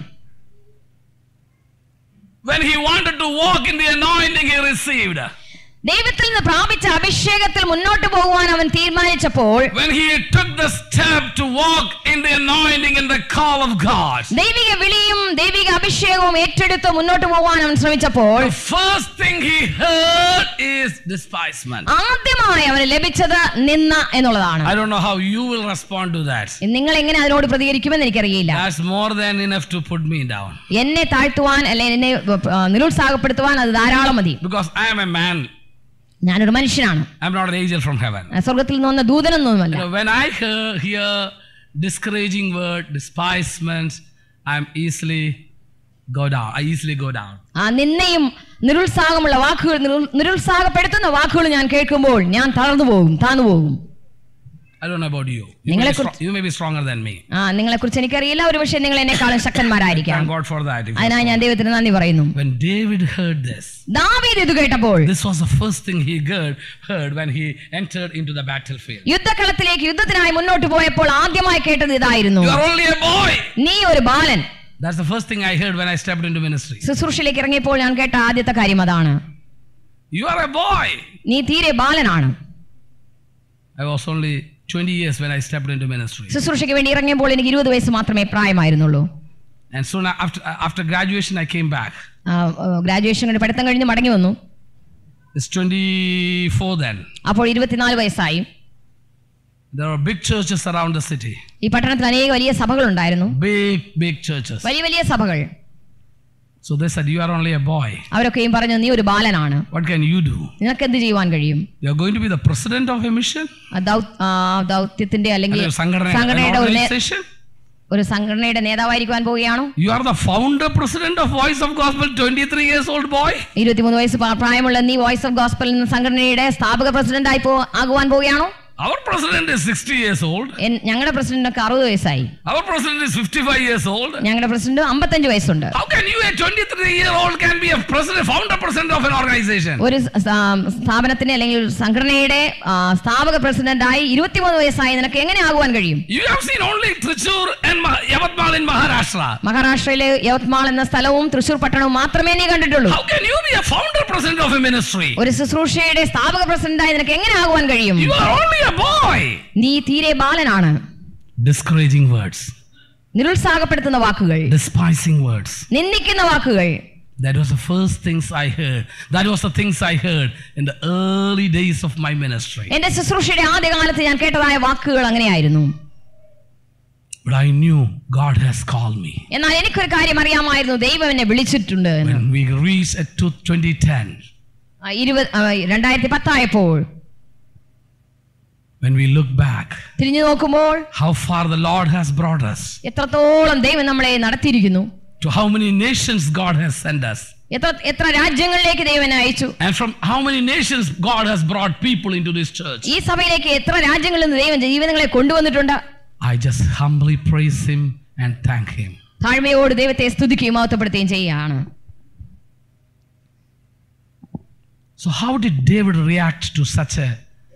When he wanted to walk in the anointing he received, ദൈവത്തിൽ നിന്ന് പ്രാപിച്ച അഭിഷേകത്തിൽ മുന്നോട്ട് പോകുവാൻ അവൻ തീരുമാനിച്ചപ്പോൾ when he took the step to walk in the anointing and the call of God, ദൈവിക വിളിയും ദൈവിക അഭിഷേകവും ഏറ്റെടുത്ത് മുന്നോട്ട് പോകുവാൻ അവൻ ശ്രമിച്ചപ്പോൾ the first thing he heard is despisement. ആദ്യമായി അവന് ലഭിച്ചത് നിന്ന എന്നുള്ളതാണ് I don't know how you will respond to that. നിങ്ങൾ എങ്ങനെ അതിനോട് പ്രതികരിക്കുമെന്ന് എനിക്കറിയില്ല That's more than enough to put me down. എന്നെ താഴ്ത്തുവാൻ അല്ലെങ്കിൽ എന്നെ ആ, നിരുത്സാഹപ്പെടുത്തുവാൻ അത് ധാരാളം മതി Because I am a man, ഞാനൊരു മനുഷ്യനാണ് I'm not an angel from heaven. ആ, സ്വർഗത്തിൽ നിന്ന് വന്ന ദൂതനൊന്നുമല്ല You know, when I hear, hear discouraging word, despisement, I'm easily go down. I easily go down. ആ നിന്നയും നിരുത്സാഹമുള്ള വാക്കുകൾ നിരു- നിരുത്സാഹപ്പെടുത്തുന്ന വാക്കുകൾ ഞാൻ കേൾക്കുമ്പോൾ ഞാൻ തളർന്നു പോകും താന്നു പോകും I don't know about you. You, may നിങ്ങളെ be, strong, കുറിച്ച്- you may be stronger than me. ആ നിങ്ങളെ കുറിച്ച് എനിക്കറിയില്ല ഒരു പക്ഷേ നിങ്ങൾ എന്നെക്കാളും ശക്തന്മാരായിരിക്കാം Thank God for that. If you're അതിനായി ഞാൻ strong. ദൈവത്തിന് നന്ദി പറയുന്നു When David heard this, ദാവീദ് ഇത് കേട്ടപ്പോൾ this was the first thing he heard, heard when he entered into the battlefield. യുദ്ധക്കളത്തിലേക്ക് യുദ്ധത്തിനായി മുന്നോട്ട് പോയപ്പോൾ ആദ്യമായി കേട്ടത് ഇതായിരുന്നു You are only a boy. നീ ഒരു ബാലൻ That's the first thing I heard when I stepped into ministry. ശുശ്രൂഷയിലേക്ക് ഇറങ്ങിയപ്പോൾ ഞാൻ കേട്ട ആദ്യത്തെ കാര്യം അതാണ് You are a boy. നീ തീരെ ബാലനാണ് I was only 20 years when I stepped into ministry. ശുശ്രൂഷയ്ക്ക് വേണ്ടി ഇറങ്ങിയപ്പോൾ എനിക്ക് ഇരുപത് വയസ്സ് മാത്രമേ പ്രായമായിരുന്നുള്ളൂ And soon after, after graduation, I came back. Graduation കഴിഞ്ഞ് പഠിത്തം കഴിഞ്ഞ് മടങ്ങി വന്നു It's 24 then. അപ്പോൾ ഇരുപത്തിനാല് വയസ്സായി There are big churches around the city. ഈ പട്ടണത്തിൽ അനേക വലിയ സഭകൾ ഉണ്ടായിരുന്നു Big, big churches. വലിയ വലിയ സഭകൾ So they said, You are only a boy. അവരൊക്കെയും പറഞ്ഞു നീ ഒരു ബാലനാണ് What can you do? നിനക്ക് എന്ത് ചെയ്യുവാൻ കഴിയും You're going to be the president of a mission? ആ ദൗ- ആ, ദൗത്യത്തിന്റെ അല്ലെങ്കിൽ അല്ലെങ്കിൽ സംഘടന- an സംഘടനയുടെ ഒരു നേ- organization? ഒരു സംഘടനയുടെ നേതാവായിരിക്കുവാൻ പോവുകയാണോ You are the founder president of Voice of Gospel, 23 years old boy? ഇരുപത്തിമൂന്ന് വയസ്സ് പ്രാ- പ്രായമുള്ള നീ വോയിസ് ഓഫ് ഗോസ്പൽ എന്ന സംഘടനയുടെ സ്ഥാപക പ്രസിഡന്റ് ആയി പോ ആകുവാൻ പോവുകയാണോ Our president is 60 years old. എൻ- ഞങ്ങളുടെ പ്രസിഡന്റൊക്കെ അറുപത് വയസ്സായി Our president is 55 years old. ഞങ്ങളുടെ പ്രസിഡന്റ് അമ്പത്തഞ്ച് വയസ്സുണ്ട് How can you, a 23 year old, can be a president, founder president of an organization? ഒരു സ- സ്ഥാപനത്തിന്റെ അല്ലെങ്കിൽ ഒരു സംഘടനയുടെ ആ, സ്ഥാപക പ്രസിഡന്റായി ഇരുപത്തിമൂന്ന് വയസ്സായി നിനക്ക് എങ്ങനെ ആകുവാൻ കഴിയും You have seen only Trichur and Ma- Yavatmal in Maharashtra. മഹാരാഷ്ട്രയിലെ യവത്മാൾ എന്ന സ്ഥലവും തൃശൂർ പട്ടണവും മാത്രമേ നീ കണ്ടിട്ടുള്ളൂ How can you be a founder president of a ministry? ഒരു ശുശ്രൂഷയുടെ സ്ഥാപക പ്രസിഡന്റായി നിനക്ക് eങ്ങനെ ആകുവാൻ കഴിയും You are only a boy. നീ തീരെ ബാലനാണ് Discouraging words. നിരുത്സാഹപ്പെടുത്തുന്ന വാക്കുകൾ despising words. നിന്ദിക്കുന്ന വാക്കുകൾ That was the first things I heard. That was the things I heard in the early days of my ministry. എന്റെ ശുശ്രൂഷയുടെ ആദ്യകാലത്ത് ഞാൻ കേട്ടതായ വാക്കുകൾ അങ്ങനെയായിരുന്നു But I knew God has called me. എന്നാൽ എനിക്കൊരു കാര്യം അറിയാമായിരുന്നു ദൈവം എന്നെ വിളിച്ചിട്ടുണ്ട് എന്ന് When we reached at 2010, ആ, ഇരുപത് ആ, രണ്ടായിരത്തി പത്തായപ്പോൾ when we look back, തിരിഞ്ഞു നോക്കുമ്പോൾ how far the Lord has brought us, എത്രത്തോളം ദൈവം നമ്മളെ നടത്തിയിരിക്കുന്നു to how many nations God has sent us, എത്ര എത്ര രാജ്യങ്ങളിലേക്ക് ദൈവനെ അയച്ചു and from how many nations God has brought people into this church. ഈ സഭയിലേക്ക് എത്ര രാജ്യങ്ങളിൽ നിന്ന് ദൈവം ജീവനങ്ങളെ കൊണ്ടുവന്നിട്ടുണ്ട് I just humbly praise Him and thank Him. താഴ്മയോട് ദൈവത്തെ സ്തുതിക്കുകയും മഹത്വപ്പെടുത്തുകയും ചെയ്യുകയാണ് So, how did David react to such a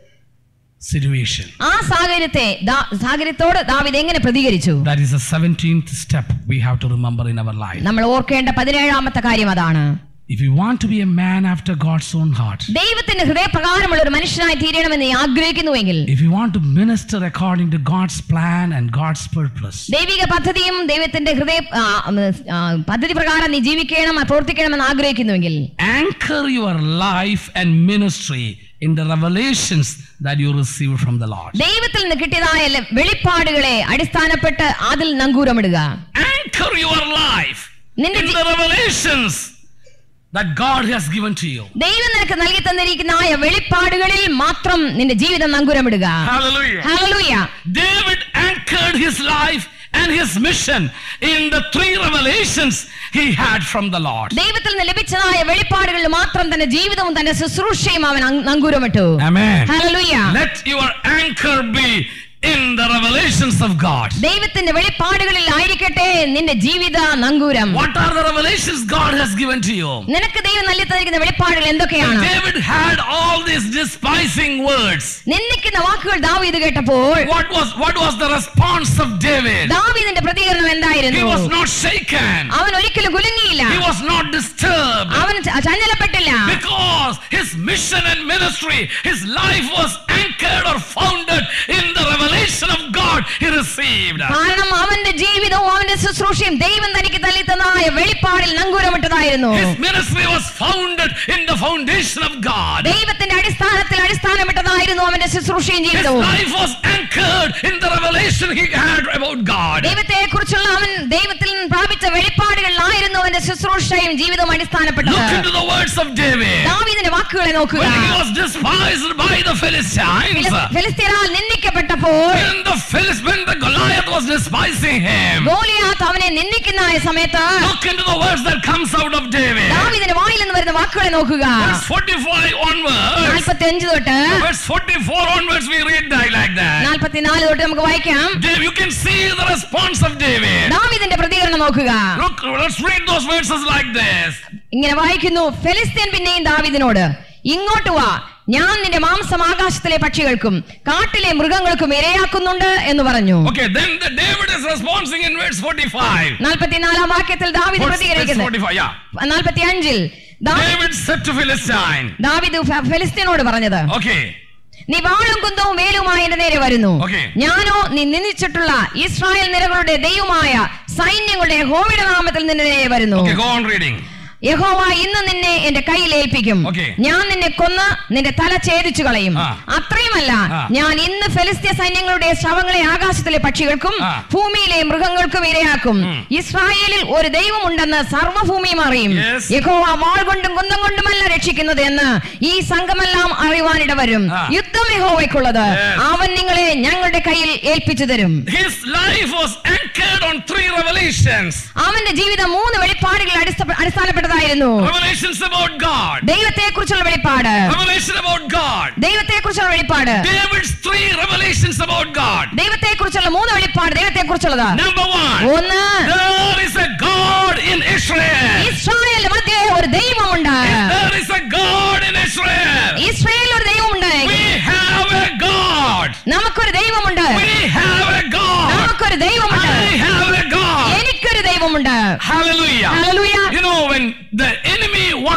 situation? ആ സാഹചര്യത്തെ ദാ- സാഹചര്യത്തോട് ദാവിദ് എങ്ങനെ പ്രതികരിച്ചു That is the 17th step we have to remember in our life. നമ്മൾ ഓർക്കേണ്ട പതിനേഴാമത്തെ കാര്യം അതാണ് If you want to be a man after God's own heart, ദൈവത്തിന്റെ ഹൃദയപ്രകാരമുള്ള ഒരു മനുഷ്യനായി തീരണമെന്ന് നീ ആഗ്രഹിക്കുന്നുവെങ്കിൽ if you want to minister according to God's plan and God's purpose, ദൈവിക പദ്ധതിയും ദൈവത്തിന്റെ ഹൃദയ ആ, ഉം, ആ, പദ്ധതി പ്രകാരം നീ ജീവിക്കണം പ്രവർത്തിക്കണമെന്ന് ആഗ്രഹിക്കുന്നുവെങ്കിൽ anchor your life and ministry in the revelations that you receive from the Lord. ദൈവത്തിൽ നിന്ന് കിട്ടിയതായ ല- വെളിപ്പാടുകളെ അടിസ്ഥാനപ്പെട്ട് അതിൽ നങ്കൂരമിടുക Anchor your life in നിന്റെ ജി- the revelations that God has given to you. ദൈവം നിനക്ക് നൽകി തന്നിരിക്കുന്ന ആയ വെളിപ്പാടുകളിൽ മാത്രം നിന്റെ ജീവിതം നങ്കൂരമിടുക Hallelujah. Hallelujah David anchored his life and his mission in the three revelations he had from the Lord. ദൈവത്തിൽ നിന്ന് ലഭിച്ചതായ വെളിപ്പാടുകളിൽ മാത്രം തന്റെ ജീവിതവും തന്റെ ശുശ്രൂഷയും അവൻ അങ് നങ്കൂരമിട്ടു Amen. Hallelujah Let your anchor be in the revelations of God. ദൈവത്തിന്റെ വെളിപ്പാടുകളിൽ ആയിരിക്കട്ടെ നിന്റെ ജീവിത നങ്കൂരം What are the revelations God has given to you? നിനക്ക് ദൈവം നൽകി തന്നിരിക്കുന്ന വെളിപ്പാടുകൾ എന്തൊക്കെയാണ് David had all these despising words. നിന്ദിക്കുന്ന വാക്കുകൾ ദാവീദ് കേട്ടപ്പോൾ What was what was the response of David? ദാവീദിന്റെ പ്രതികരണം He എന്തായിരുന്നു was not shaken. അവൻ ഒരിക്കലും കുലുങ്ങിയില്ല He was not disturbed. അവൻ ച- ചഞ്ചലപ്പെട്ടില്ല Because his mission and ministry, his life was anchored or founded in the revelation of God he received. കാരണം അവന്റെ ജീവിതവും അവന്റെ ശുശ്രൂഷയും ദൈവം തനിക്ക് തല്ലി തന്നതായ വെളിപ്പാടിൽ നങ്കൂരമിട്ടതായിരുന്നു His ministry was founded in the foundation of God. ദൈവത്തിന്റെ അടിസ്ഥാനത്തിൽ അടിസ്ഥാനമിട്ടതായിരുന്നു അവന്റെ ശുശ്രൂഷയും His ജീവിതവും life was anchored in the revelation he had about God. ദൈവത്തെ കുറിച്ചുള്ള അവൻ ദൈവത്തിൽ നിന്ന് പ്രാപിച്ച വെളിപ്പാടുകളിലായിരുന്നു അവന്റെ ശുശ്രൂഷയും ജീവിതവും അടിസ്ഥാനപ്പെട്ടത് Look into the words of David. ദാവീദിന്റെ വാക്കുകളെ നോക്കുക When he was despised by the Philistines, ഫിലിസ്- ഫിലിസ്തീനാൽ നിന്ദിക്കപ്പെട്ടപ്പോൾ when the Philist, when the Goliath was despising him, Goliath അവനെ നിന്ദിക്കുന്ന ആ സമയത്ത് look into the words that comes out of David. ദാവീദിന്റെ വായിൽ നിന്ന് വരുന്ന വാക്കുകളെ നോക്കുക Verse 45 onwards. നാൽപ്പത്തി അഞ്ച് തൊട്ട് Verse 44 onwards, we read that like that. നാൽപ്പത്തിനാല് തൊട്ട് നമുക്ക് വായിക്കാം Dave, you can see the response of David. ദാവീദിന്റെ പ്രതികരണം നോക്കുക Look, let's read those verses like this. ഇങ്ങനെ വായിക്കുന്നു ഫെലിസ്തീൻ പിന്നെയും ദാവീദിനോട് ഇങ്ങോട്ട് വാ ഞാൻ നിന്റെ മാംസം ആകാശത്തിലെ പക്ഷികൾക്കും കാട്ടിലെ മൃഗങ്ങൾക്കും ഇരയാക്കുന്നുണ്ട് എന്ന് പറഞ്ഞു Okay, then the David is responding in verse 45. നാൽപ്പത്തിനാലാം വാക്യത്തിൽ ദാവീദ് Verse, verse പ്രതികരിക്കുന്നത് 45, yeah. നാൽപ്പത്തി അഞ്ചിൽ David said to Philistine, ദാവീദ് ഫെ- ഫെലിസ്തീനോട് പറഞ്ഞത് okay, നീ വാളും കുന്തവും വേലുമായി എന്റെ നേരെ വരുന്നു Okay. ഞാനോ നീ നിന്ദിച്ചിട്ടുള്ള ഇസ്രായേൽ നിരകളുടെ ദൈവമായ സൈന്യങ്ങളുടെ യഹോവയുടെ നാമത്തിൽ നിന്റെ നേരെ വരുന്നു okay, go on reading. യഹോവ ഇന്ന് നിന്നെ എന്റെ കയ്യിൽ ഏൽപ്പിക്കും Okay. ഞാൻ നിന്നെ കൊന്ന് നിന്റെ തല ഛേദിച്ചു കളയും ആ. അത്രയുമല്ല ആ. ഞാൻ ഇന്ന് ഫെലിസ്തീയ സൈന്യങ്ങളുടെ ശവങ്ങളെ ആകാശത്തിലെ പക്ഷികൾക്കും ആ. ഭൂമിയിലെ മൃഗങ്ങൾക്കും ഇരയാക്കും ഉം. ഇസ്രായേലിൽ ഒരു ദൈവമുണ്ടെന്ന് സർവ്വഭൂമിയും അറിയും Yes. യഹോവ വാൾ കൊണ്ടും കുന്തം കൊണ്ടുമല്ല രക്ഷിക്കുന്നത് എന്ന് ഈ സംഘമെല്ലാം അറിയുവാനിട വരും ആ. യുദ്ധം യഹോവയ്ക്കുള്ളത് Yes. അവൻ നിങ്ങളെ ഞങ്ങളുടെ കയ്യിൽ ഏൽപ്പിച്ചു തരും His life was anchored on three revelations. അവന്റെ ജീവിതം മൂന്ന് വെളിപ്പാടുകളിൽ അടിസ്ഥ- അടിസ്ഥാനപ്പെട്ടതായിരുന്നു Revelations about God. ദൈവത്തെ കുറിച്ചുള്ള വെളിപ്പാട് Revelation about God. ദൈവത്തെ കുറിച്ചുള്ള വെളിപ്പാട് David's three revelations about God. ദൈവത്തെ കുറിച്ചുള്ള മൂന്ന് വെളിപ്പാട് ദൈവത്തെ കുറിച്ചുള്ളത് Number one, ഒന്ന് there is a God in Israel. Israel മധ്യേ ഒരു ദൈവമുണ്ട് There is a God in Israel. Israel ഒരു ദൈവമുണ്ട് We have a God. നമുക്കൊരു ദൈവമുണ്ട് We have a God. നമുക്കൊരു ദൈവമുണ്ട് I have a God. എനിക്കൊരു ദൈവമുണ്ട് Hallelujah. Hallelujah You know, when the enemy wants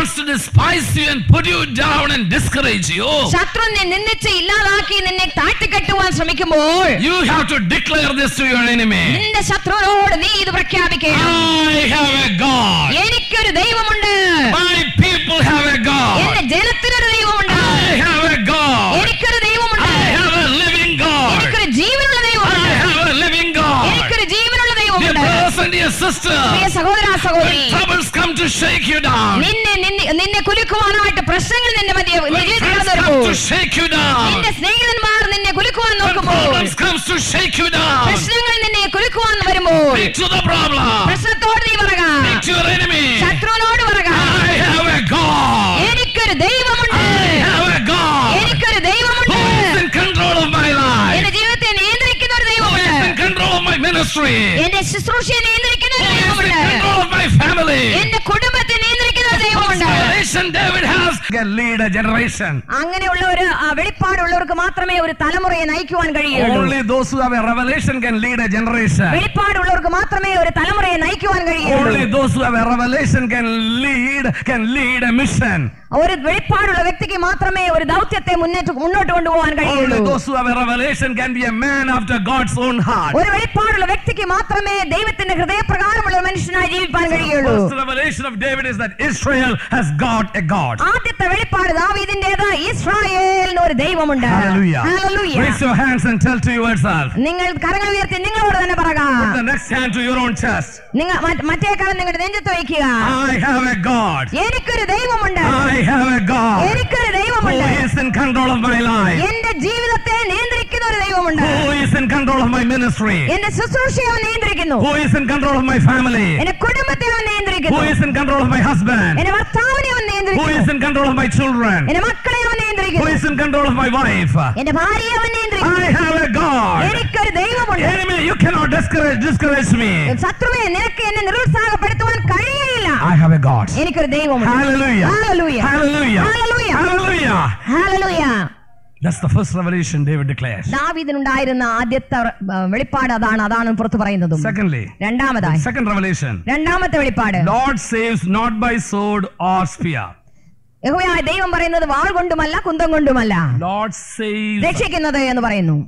wants to despise you and put you down and discourage you, ശത്രുവിനെ നിന്ദിച്ച് ഇല്ലാതാക്കി നിന്നെ താഴ്ത്തിക്കെട്ടുവാൻ ശ്രമിക്കുമ്പോൾ you have to declare this to your enemy. നിന്റെ ശത്രുവിനോട് നീ ഇത് പ്രഖ്യാപിക്കണം I have a God. എനിക്കൊരു ദൈവമുണ്ട് My people have a God. എന്റെ ജനത്തിനൊരു ദൈവമുണ്ട് I have a God. എനിക്കൊരു ദൈവമുണ്ട് I have a living God. എനിക്കൊരു ജീവനുള്ള I ദൈവമുണ്ട് have a living God. എനിക്കൊരു ജീവനുള്ള Dear ദൈവമുണ്ട് brothers and dear sisters, പ്രിയ സഹോദര സഹോദരി when troubles come to shake you down, നിന്നെ നിന്നെ- നിന്നെ കുലുക്കുവാനായിട്ട് പ്രശ്നങ്ങൾ നിന്റെ മധ്യ when ജീവിതത്തിൽ friends കടന്നു come വരുമ്പോൾ to shake you down, നിന്റെ സ്നേഹിതന്മാർ നിന്നെ കുലുക്കുവാൻ when നോക്കുമ്പോൾ problems comes to shake you down, പ്രശ്നങ്ങൾ നിന്നെ കുലുക്കുവാൻ വരുമ്പോൾ speak to the problem. പ്രശ്നത്തോട് നീ പറക Speak to your enemy. ശത്രുവിനോട് പറക I have a God. എനിക്കൊരു ദൈവമുണ്ട് I have a God എനിക്കൊരു ദൈവമുണ്ട് who is in control of my life, എന്റെ ജീവിതത്തെ നിയന്ത്രിക്കുന്ന ഒരു who is in ദൈവമുണ്ട് control of my ministry, എന്റെ ശുശ്രൂഷയെ നിയന്ത്രിക്കുന്ന who ഒരു is in ദൈവമുണ്ട് control of my family. എന്റെ കുടുംബത്തെ നിയന്ത്രിക്കുന്ന ഒരു ദൈവമുണ്ട് Revelation David has can lead a generation. അങ്ങനെയുള്ള ഒരു ആ, വെളിപ്പാടുള്ളവർക്ക് മാത്രമേ ഒരു തലമുറയെ നയിക്കുവാൻ കഴിയുള്ളൂ Only those who have a revelation can lead a generation. വെളിപ്പാടുള്ളവർക്ക് മാത്രമേ ഒരു തലമുറയെ നയിക്കുവാൻ കഴിയുള്ളൂ Only those who have a revelation can lead can lead a mission. ഒരു വെളിപ്പാടുള്ള വ്യക്തിക്ക് മാത്രമേ ഒരു ദൗത്യത്തെ മുന്നേറ്റ് മുന്നോട്ട് കൊണ്ടുപോകാൻ Only കഴിയുള്ളൂ those who have a revelation can be a man after God's own heart. ഒരു വെളിപ്പാടുള്ള വ്യക്തിക്ക് മാത്രമേ ദൈവത്തിന്റെ ഹൃദയപ്രകാരമുള്ള ഒരു മനുഷ്യനായി ജീവിക്കാൻ കഴിയുള്ളൂ First revelation of David is that Israel has got a God. ആദ്യത്തെ വെളിപ്പാട് ദാവീദിന്റേത് ഇസ്രായേലിന് ഒരു ദൈവമുണ്ട് Hallelujah. Hallelujah. Raise your hands and tell to yourself. നിങ്ങൾ കരങ്ങൾ ഉയർത്തി നിങ്ങളോട് തന്നെ പറക Put the next hand to your own chest. നിങ്ങൾ മ- മറ്റേ കരം നിങ്ങളുടെ നെഞ്ചത്ത് വയ്ക്കുക I have a God. എനിക്കൊരു ദൈവമുണ്ട് I have a God എനിക്കൊരു who ദൈവമുണ്ട് is in control of my life, എന്റെ ജീവിതത്തെ നിയന്ത്രിക്കുന്ന ഒരു ദൈവമുണ്ട് who is in control of my ministry, എന്റെ ശുശ്രൂഷയെ അവൻ നിയന്ത്രിക്കുന്നു who is in control of my family, എന്റെ കുടുംബത്തെ അവൻ who നിയന്ത്രിക്കുന്നു is in control of my husband, എന്റെ ഭർത്താവിനെ അവൻ who നിയന്ത്രിക്കുന്നു is in control of my children, എന്റെ മക്കളെ അവൻ who നിയന്ത്രിക്കുന്നു is in control of my wife. എന്റെ ഭാര്യയെ അവൻ നിയന്ത്രിക്കുന്നു I have a God. എനിക്കൊരു ദൈവമുണ്ട് Enemy, you cannot discourage, discourage me. ശത്രുവെ നിനക്ക് എന്നെ നിരുത്സാഹപ്പെടുത്തുവാൻ കഴിയുകയില്ല I have a God. എനിക്കൊരു ദൈവമുണ്ട് Hallelujah. Hallelujah. Hallelujah. Hallelujah. Hallelujah. Hallelujah That's the first revelation David declares. ദാവീദിനുണ്ടായിരുന്ന ആദ്യത്തെ ആ, വെളിപ്പാട് അതാണ് അതാണ് പുറത്തു പറയുന്നതും Secondly, രണ്ടാമതായി second revelation. രണ്ടാമത്തെ വെളിപ്പാട് Lord saves not by sword or spear. യഹോവയായ ദൈവം പറയുന്നത് വാൾ കൊണ്ടുമല്ല കുന്തം കൊണ്ടുമല്ല Lord saves രക്ഷിക്കുന്നത് എന്ന് പറയുന്നു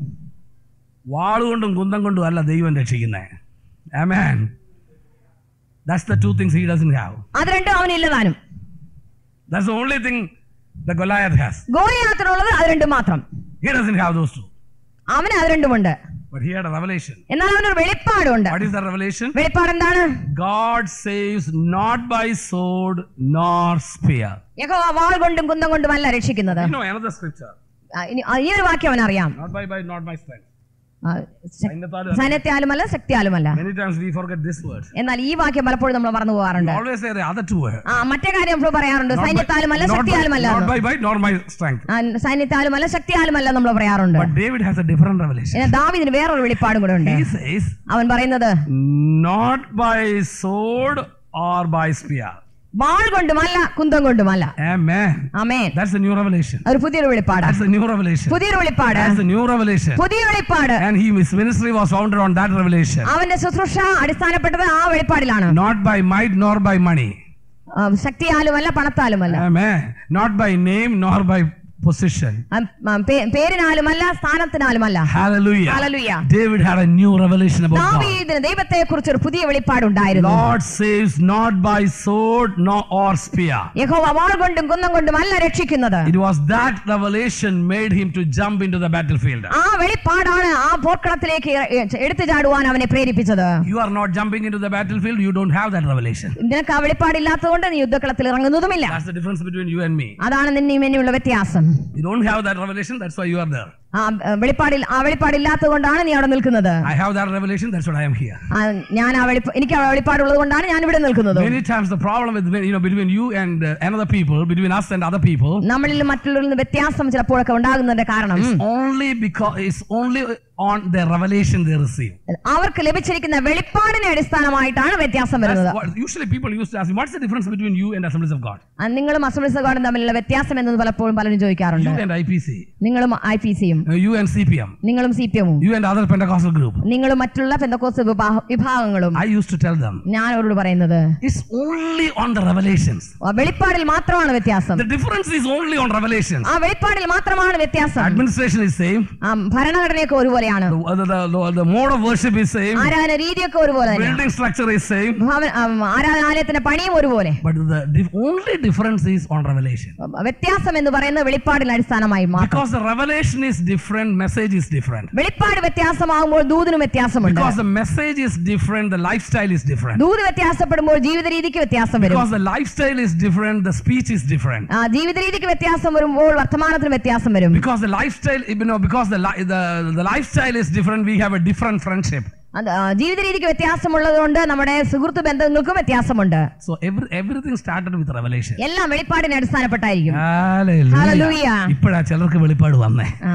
വാളുകൊണ്ടും കുന്തം കൊണ്ടും അല്ല ദൈവം രക്ഷിക്കുന്നത് Amen. That's the two things he doesn't have. അത് രണ്ടും അവനില്ലതാനും That's the only thing the Goliath has. ഗോലിയാത്തിനുള്ളത് അത് രണ്ടും മാത്രം He doesn't have those two. അവന് അത് രണ്ടുമുണ്ട് But he had a revelation. എന്നാൽ അവനൊരു വെളിപ്പാടുണ്ട് What is the revelation? വെളിപ്പാട് എന്താണ് God saves not by sword nor spear. യഹോവ വാൾ കൊണ്ടും കുന്തം കൊണ്ടുമല്ല രക്ഷിക്കുന്നത് You know another scripture. ആ, ഇനി ആ, ഈ ഒരു വാക്യം അവനറിയാം Not by by not by strength. ആ, ശ- സൈന്യത്താലും സൈന്യത്താലുമല്ല ശക്തിയാലുമല്ല Many times we forget this word. എന്നാൽ ഈ വാക്യം പലപ്പോഴും നമ്മൾ മറന്നു പോകാറുണ്ട് We always say the other two words. ആ മറ്റേ കാര്യം നമ്മൾ പറയാറുണ്ട് Not by- സൈന്യത്താലുമല്ല not by- ശക്തിയാലുമല്ല not എന്ന്. by might nor by strength. ആ, സൈന്യത്താലുമല്ല ശക്തിയാലുമല്ല നമ്മൾ പറയാറുണ്ട് But David has a different revelation. എന്നാൽ ദാവീദിന് വേറൊരു വെളിപ്പാടും കൂടെ ഉണ്ട് He says, അവൻ പറയുന്നത് not by sword or by spear. വാൾ കൊണ്ടുമല്ല കുന്തം കൊണ്ടുമല്ല Amen. Amen That's the new revelation. ഒരു പുതിയൊരു വെളിപ്പാട് That's the new revelation. പുതിയൊരു വെളിപ്പാട് That's the new revelation. പുതിയ വെളിപ്പാട് And he, his ministry was founded on that revelation. അവന്റെ ശുശ്രൂഷ അടിസ്ഥാനപ്പെട്ടത് ആ വെളിപ്പാടിലാണ് Not by might nor by money. ആ, ശക്തിയാലുമല്ല പണത്താലുമല്ല Amen. Not by name nor by position. ആ, ആ, പേ- പേരിനാലുമല്ല സ്ഥാനത്തിനാലുമല്ല Hallelujah. Hallelujah. David had a new revelation about God. ദാവീദിന് ദൈവത്തെ കുറിച്ച് ഒരു പുതിയ വെളിപ്പാടുണ്ടായിരുന്നു Lord saves not by sword nor or spear. യഹോവ വാൾ കൊണ്ടും കുന്നം കൊണ്ടും അല്ല രക്ഷിക്കുന്നത് It was that revelation made him to jump into the battlefield. ആ വെളിപ്പാടാണ് ആ പോർക്കളത്തിലേക്ക് എ- എടുത്തു ചാടുവാൻ അവനെ പ്രേരിപ്പിച്ചത് You are not jumping into the battlefield, you don't have that revelation. നിനക്ക് ആ വെളിപ്പാടില്ലാത്തതുകൊണ്ട് നീ യുദ്ധക്കളത്തിൽ ഇറങ്ങുന്നതുമില്ല That's the difference between you and me. അതാണ് നിന്നെയും എന്നെയുള്ള വ്യത്യാസം You don't have that revelation, that's why you are there. ആ ആ, വെളിപ്പാടിൽ ആ വെളിപ്പാടില്ലാത്തതുകൊണ്ടാണ് നീ അവിടെ നിൽക്കുന്നത് I have that revelation, that's what I am here. ആ, ഞാൻ ആ വെളിപ്പ എനിക്ക് ആ വെളിപ്പാടുള്ളത് കൊണ്ടാണ് ഞാൻ ഇവിടെ നിൽക്കുന്നത് Many times the problem with you know between you and uh, another people, between us and other people, നമ്മളിൽ മറ്റുള്ളവരിൽ നിന്ന് വ്യത്യാസം ചിലപ്പോഴൊക്കെ ഉണ്ടാകുന്നതിന്റെ കാരണം only because it's only on the revelation they receive. അവർക്ക് ലഭിച്ചിരിക്കുന്ന വെളിപ്പാടിനെ അടിസ്ഥാനമായിട്ടാണ് വ്യത്യാസം That's വരുന്നത് what, usually people used to ask me, what's the difference between you and Assemblies of God? ആ, നിങ്ങളും അസംബ്ലീസ് ഗോഡും തമ്മിലുള്ള വ്യത്യാസം എന്നത് പലപ്പോഴും പലരും ചോദിക്കാറുണ്ട് You and IPC. നിങ്ങളും ഐ പി സിയും ചെയ്യും uh, you and CPM, നിങ്ങളും സി പി എമ്മും you and other Pentecostal group. നിങ്ങളും മറ്റുള്ള പെന്തക്കോസ് വിഭാ- വിഭാഗങ്ങളും I used to tell them, ഞാൻ അവരോട് പറയുന്നത് it's only on the revelations. ആ വെളിപ്പാടിൽ മാത്രമാണ് വ്യത്യാസം The difference is only on revelations. ആ വെളിപ്പാടിൽ മാത്രമാണ് വ്യത്യാസം Administration is same. ആ ഭരണഘടനയൊക്കെ ഒരുപോലെയാണ് The, the, the, the, the mode of worship is same. ആരാധന രീതിയൊക്കെ ഒരുപോലെ തന്നെ Building structure is same. ഭവന- ആ, ആരാധനാലയത്തിന്റെ പണിയും ഒരുപോലെ But the dif- only difference is on revelation. വ്യത്യാസം എന്ന് പറയുന്നത് വെളിപ്പാടിൽ അടിസ്ഥാനമായി മാത്രം Because the revelation is different, message is different. വെളിപ്പാട് വ്യത്യാസമാകുമ്പോൾ ദൂതിനും വ്യത്യാസമുണ്ട് Because the message is different, the lifestyle is different. ദൂത് വ്യത്യാസപ്പെടുമ്പോൾ ജീവിത രീതിക്ക് വ്യത്യാസം വരും Because the lifestyle is different, the speech is different. ആ, ജീവിത രീതിക്ക് വ്യത്യാസം വരുമ്പോൾ വർത്തമാനത്തിന് വ്യത്യാസം വരും Because the lifestyle, you know, because the, li- the, the lifestyle is different, we have a different friendship. അത്, ആ, ജീവിത രീതിക്ക് വ്യത്യാസമുള്ളത് കൊണ്ട് നമ്മുടെ സുഹൃത്ത് ബന്ധങ്ങൾക്കും വ്യത്യാസമുണ്ട് So every, everything started with revelation. എല്ലാം വെളിപ്പാടിനെ അടിസ്ഥാനപ്പെട്ടായിരിക്കും Hallelujah. Hallelujah. ഇപ്പോഴാ ചിലർക്ക് വെളിപ്പാട് വന്നേ ആ.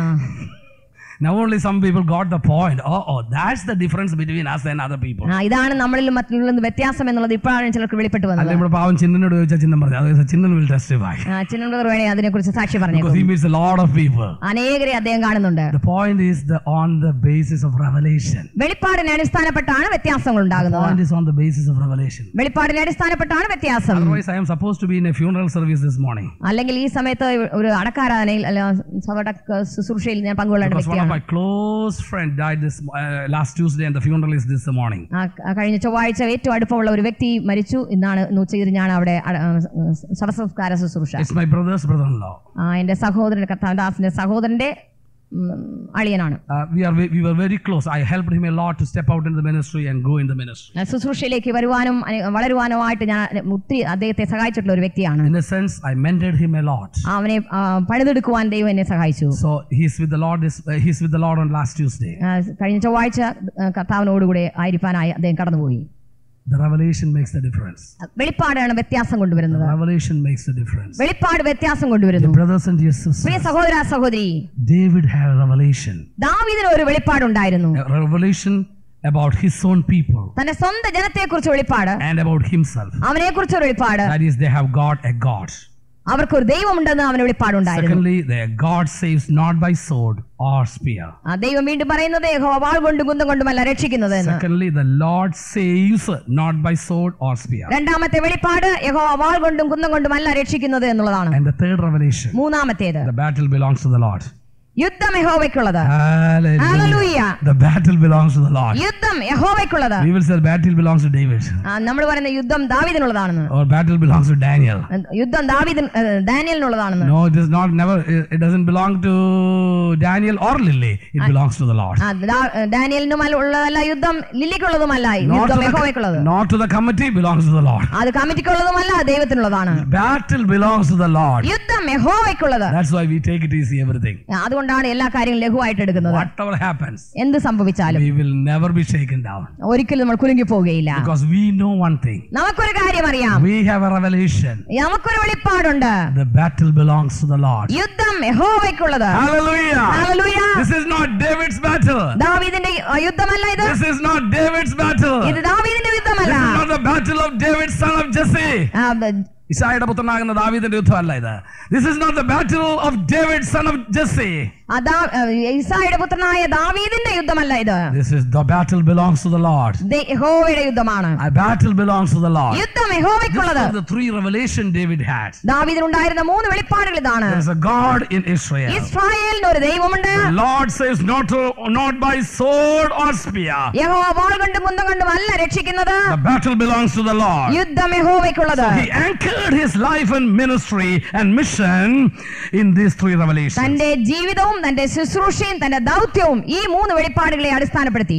Now only some people got the point. Oh, oh, that's the difference between us and other people. ആ, ഇതാണ് നമ്മളിലും മറ്റുള്ള വ്യത്യാസം എന്നുള്ളത് ഇപ്പോഴാണ് ചിലർക്ക് വെളിപ്പെട്ട് വന്നത് അല്ലെ ഇവിടെ പാവം ചിന്നനോട് ചോദിച്ചാൽ ചിന്നം പറഞ്ഞു അത് Chinnan will testify Chinnan brother വേണേ അതിനെ കുറിച്ച് സാക്ഷി because പറഞ്ഞേക്കും he meets a lot of people. അനേകരെ അദ്ദേഹം കാണുന്നുണ്ട് The point is the on the basis of revelation. വെളിപ്പാടിനെ അടിസ്ഥാനപ്പെട്ടാണ് വ്യത്യാസങ്ങൾ The ഉണ്ടാകുന്നത് point is on the basis of revelation. വെളിപ്പാടിനെ അടിസ്ഥാനപ്പെട്ടാണ് വ്യത്യാസം Otherwise, I am supposed to be in a funeral service this morning അല്ലെങ്കിൽ ഈ സമയത്ത് ഒരു അടക്കാരാധനയിൽ അല്ല സവടക്ക ശുശ്രൂഷയിൽ ഞാൻ പങ്കുകൊള്ളേണ്ട because one of വ്യക്തിയാണ് my close friend died this uh, last Tuesday and the funeral is this morning. ആ ആ കഴിഞ്ഞ ചൊവ്വാഴ്ച ഏറ്റവും അടുപ്പമുള്ള ഒരു വ്യക്തി മരിച്ചു ഇന്നാണ് ഉച്ചതിരിഞ്ഞാണ് അവിടെ അട- ആ, ശവസംസ്കാര ശുശ്രൂഷ It's my brother's brother-in-law. ആ, എന്റെ സഹോദരൻ കർത്താവദാസിന്റെ സഹോദരന്റെ ഉം, അളിയനാണ് Uh, we are ve- we were very close. I helped him a lot to step out in the ministry and go in the ministry. ആ, ശുശ്രൂഷയിലേക്ക് വരുവാനും അനെ- വളരുവാനുമായിട്ട് ഞാൻ ഒത്തിരി അദ്ദേഹത്തെ സഹായിച്ചിട്ടുള്ള ഒരു വ്യക്തിയാണ് In a sense, I mentored him a lot. അവനെ ആ, പണിതെടുക്കുവാൻ ദൈവം എന്നെ സഹായിച്ചു So he's with the Lord. This, uh, he's with the Lord on last Tuesday. ആ, കഴിഞ്ഞ ചൊവ്വാഴ്ച ആ, കർത്താവിനോടുകൂടെ ആയിരിക്കാനായി അദ്ദേഹം കടന്നുപോയി The revelation makes the difference. വെളിപ്പാടാണ് വ്യത്യാസം കൊണ്ടുവരുന്നത് Revelation makes the difference. വെളിപ്പാട് വ്യത്യാസം കൊണ്ടുവരുന്നു Brothers and dear Priya sisters, സഹോദര സഹോദരി David had a revelation. ദാവീദിന് ഒരു വെളിപ്പാടുണ്ടായിരുന്നു A revelation about his own people തന്റെ സ്വന്തം ജനത്തെ കുറിച്ച് വെളിപ്പാട് and about himself. അവനെ കുറിച്ച് ഒരു വെളിപ്പാട് That is, they have got a God. അവർക്ക് ഒരു ദൈവമുണ്ടെന്ന് അവന് വെളിപ്പാടുണ്ടായിരുന്നു Secondly, their God saves not by sword or spear. ആ ദൈവം വീണ്ടും പറയുന്നത് യഹോവ വാൾ കൊണ്ടും കുന്തം കൊണ്ടുമല്ല രക്ഷിക്കുന്നത് എന്ന് Secondly, the Lord saves not by sword or spear. രണ്ടാമത്തെ വെളിപ്പാട് യഹോവ വാൾ കൊണ്ടും കുന്തം കൊണ്ടുമല്ല രക്ഷിക്കുന്നത് എന്നുള്ളതാണ് And the third revelation, മൂന്നാമത്തേത് the battle belongs to the Lord. യുദ്ധം യഹോവയ്ക്കുള്ളത് Hallelujah. Hallelujah. The battle belongs to the Lord. യുദ്ധം യഹോവയ്ക്കുള്ളത് We will say the battle belongs to David നമ്മൾ പറയുന്ന യുദ്ധം ദാവീദിനുള്ളതാണെന്ന് or battle belongs to Daniel. യുദ്ധം ദാവീദിൻ ഏഹ്, ദാനിയലിനുള്ളതാണെന്ന് No, it is not never it it doesn't belong to Daniel or Lily. It belongs to the Lord. ആ, ദാ- ഡാനിയലിനും അല്ല- ഉള്ളതല്ല യുദ്ധം ലില്ലിക്കുള്ളതുമല്ല Not യുദ്ധം to, യഹോവയ്ക്കുള്ളത് the, not to the committee belongs to the Lord. അത് കമ്മിറ്റിക്കുള്ളതുമല്ല ദൈവത്തിനുള്ളതാണ് Battle belongs to the Lord. യുദ്ധം യഹോവയ്ക്കുള്ളത് That's why we take it easy everything. അതുകൊണ്ടാണ് എല്ലാ കാര്യങ്ങളും ലഘുവായിട്ട് എടുക്കുന്നത് Whatever happens, എന്ത് സംഭവിച്ചാലും we will never be shaken down. ഒരിക്കലും നമ്മൾ കുലുങ്ങി പോവുകയില്ല Because we know one thing. നമുക്കൊരു കാര്യം അറിയാം We have a revelation. നമുക്കൊരു വെളിപ്പാടുണ്ട് The battle belongs to the Lord. യുദ്ധം യഹോവയ്ക്കുള്ളത് Hallelujah. Hallelujah. This is not David's battle. ദാവീദിന്റെ ആ, യുദ്ധമല്ല ഇത് This is not David's battle. ഇത് ദാവീദിന്റെ This യുദ്ധമല്ല is not the battle of David, son of Jesse. ആ, ബ- ഇസായുടെ പുത്രനാകുന്ന ദാവീദിന്റെ യുദ്ധമല്ല ഇത് this is not the battle of David son of Jesse ആ, ദാ- ആ, ഈസായുടെ പുത്രനായ ദാവീദിന്റെ യുദ്ധമല്ല ഇത് this is the battle belongs to the lord ദേ- യഹോവയുടെ യുദ്ധമാണ് ആ battle belongs to the lord യുദ്ധം യഹോവയ്ക്കുള്ളത് the three revelation David had. ദാവീദിനുണ്ടായിരുന്ന മൂന്ന് വെളിപ്പാടുകൾ ഇതാണ് There is a God in Israel. ഇസ്രായേലിന് ഒരു ദൈവമുണ്ട് The Lord says not to, not by sword or spear. യഹോവ വാൾ കൊണ്ടും കുന്തം കൊണ്ടും അല്ല രക്ഷിക്കുന്നത് The battle belongs to the Lord. യുദ്ധം യഹോവയ്ക്കുള്ളത് He anchored his life and ministry and mission in these three revelations. തന്റെ ജീവിതവും തന്റെ ശുശ്രൂഷയും തന്റെ ദൗത്യവും ഈ മൂന്ന് വെളിപ്പാടുകളെ അടിസ്ഥാനപ്പെടുത്തി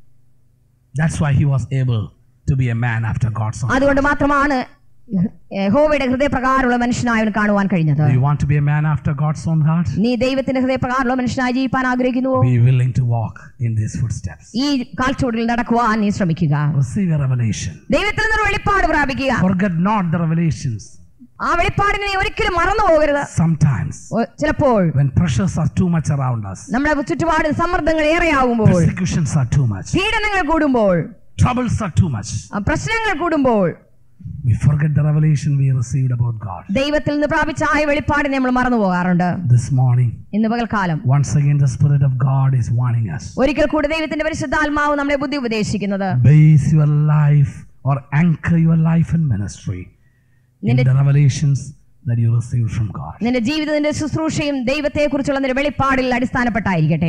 That's why he was able to be a man after God's own. അതുകൊണ്ട് മാത്രമാണ് യഹോവയുടെ ഹൃദയപ്രകാരമുള്ള മനുഷ്യനായവൻ കാണുവാൻ കഴിഞ്ഞത് Do you want to be a man after God's own heart? നീ ദൈവത്തിന്റെ ഹൃദയപ്രകാരമുള്ള മനുഷ്യനായി ജീവിക്കാൻ ആഗ്രഹിക്കുന്നുവോ Be willing to walk in these footsteps. ഈ കാൽച്ചൂടിൽ നടക്കുവാൻ നീ ശ്രമിക്കുക Receive a revelation. ദൈവത്തിൽ നിന്നൊരു വെളിപ്പാട് പ്രാപിക്കുക Forget not the revelations. ആ വെളിപ്പാടിനെ നീ ഒരിക്കലും മറന്നു പോകരുത് Sometimes, ഒ- ചിലപ്പോൾ when pressures are too much around us, നമ്മുടെ ചുറ്റുപാട് സമ്മർദ്ദങ്ങൾ ഏറെയാകുമ്പോൾ persecutions are too much, പീഡനങ്ങൾ കൂടുമ്പോൾ troubles are too much, ആ, പ്രശ്നങ്ങൾ കൂടുമ്പോൾ We forget the revelation we received about God. ദൈവത്തിൽ നിന്ന് പ്രാപിച്ച ആ വെളിപ്പാടിനെ നമ്മൾ മറന്നു പോകാറുണ്ട് This morning, ഇന്ന് പകൽക്കാലം once again, the Spirit of God is warning us. ഒരിക്കൽ കൂടി ദൈവത്തിന്റെ പരിശുദ്ധാത്മാവ് നമ്മളെ ബുദ്ധി ഉപദേശിക്കുന്നത് Base your life or anchor your life in ministry in the revelations that you received from God. നിന്റെ ജീവിതത്തിന്റെ ശുശ്രൂഷയും ദൈവത്തെക്കുറിച്ചുള്ള നിന്റെ വെളിപ്പാടിൽ അടിസ്ഥാനപ്പെട്ടായിരിക്കട്ടെ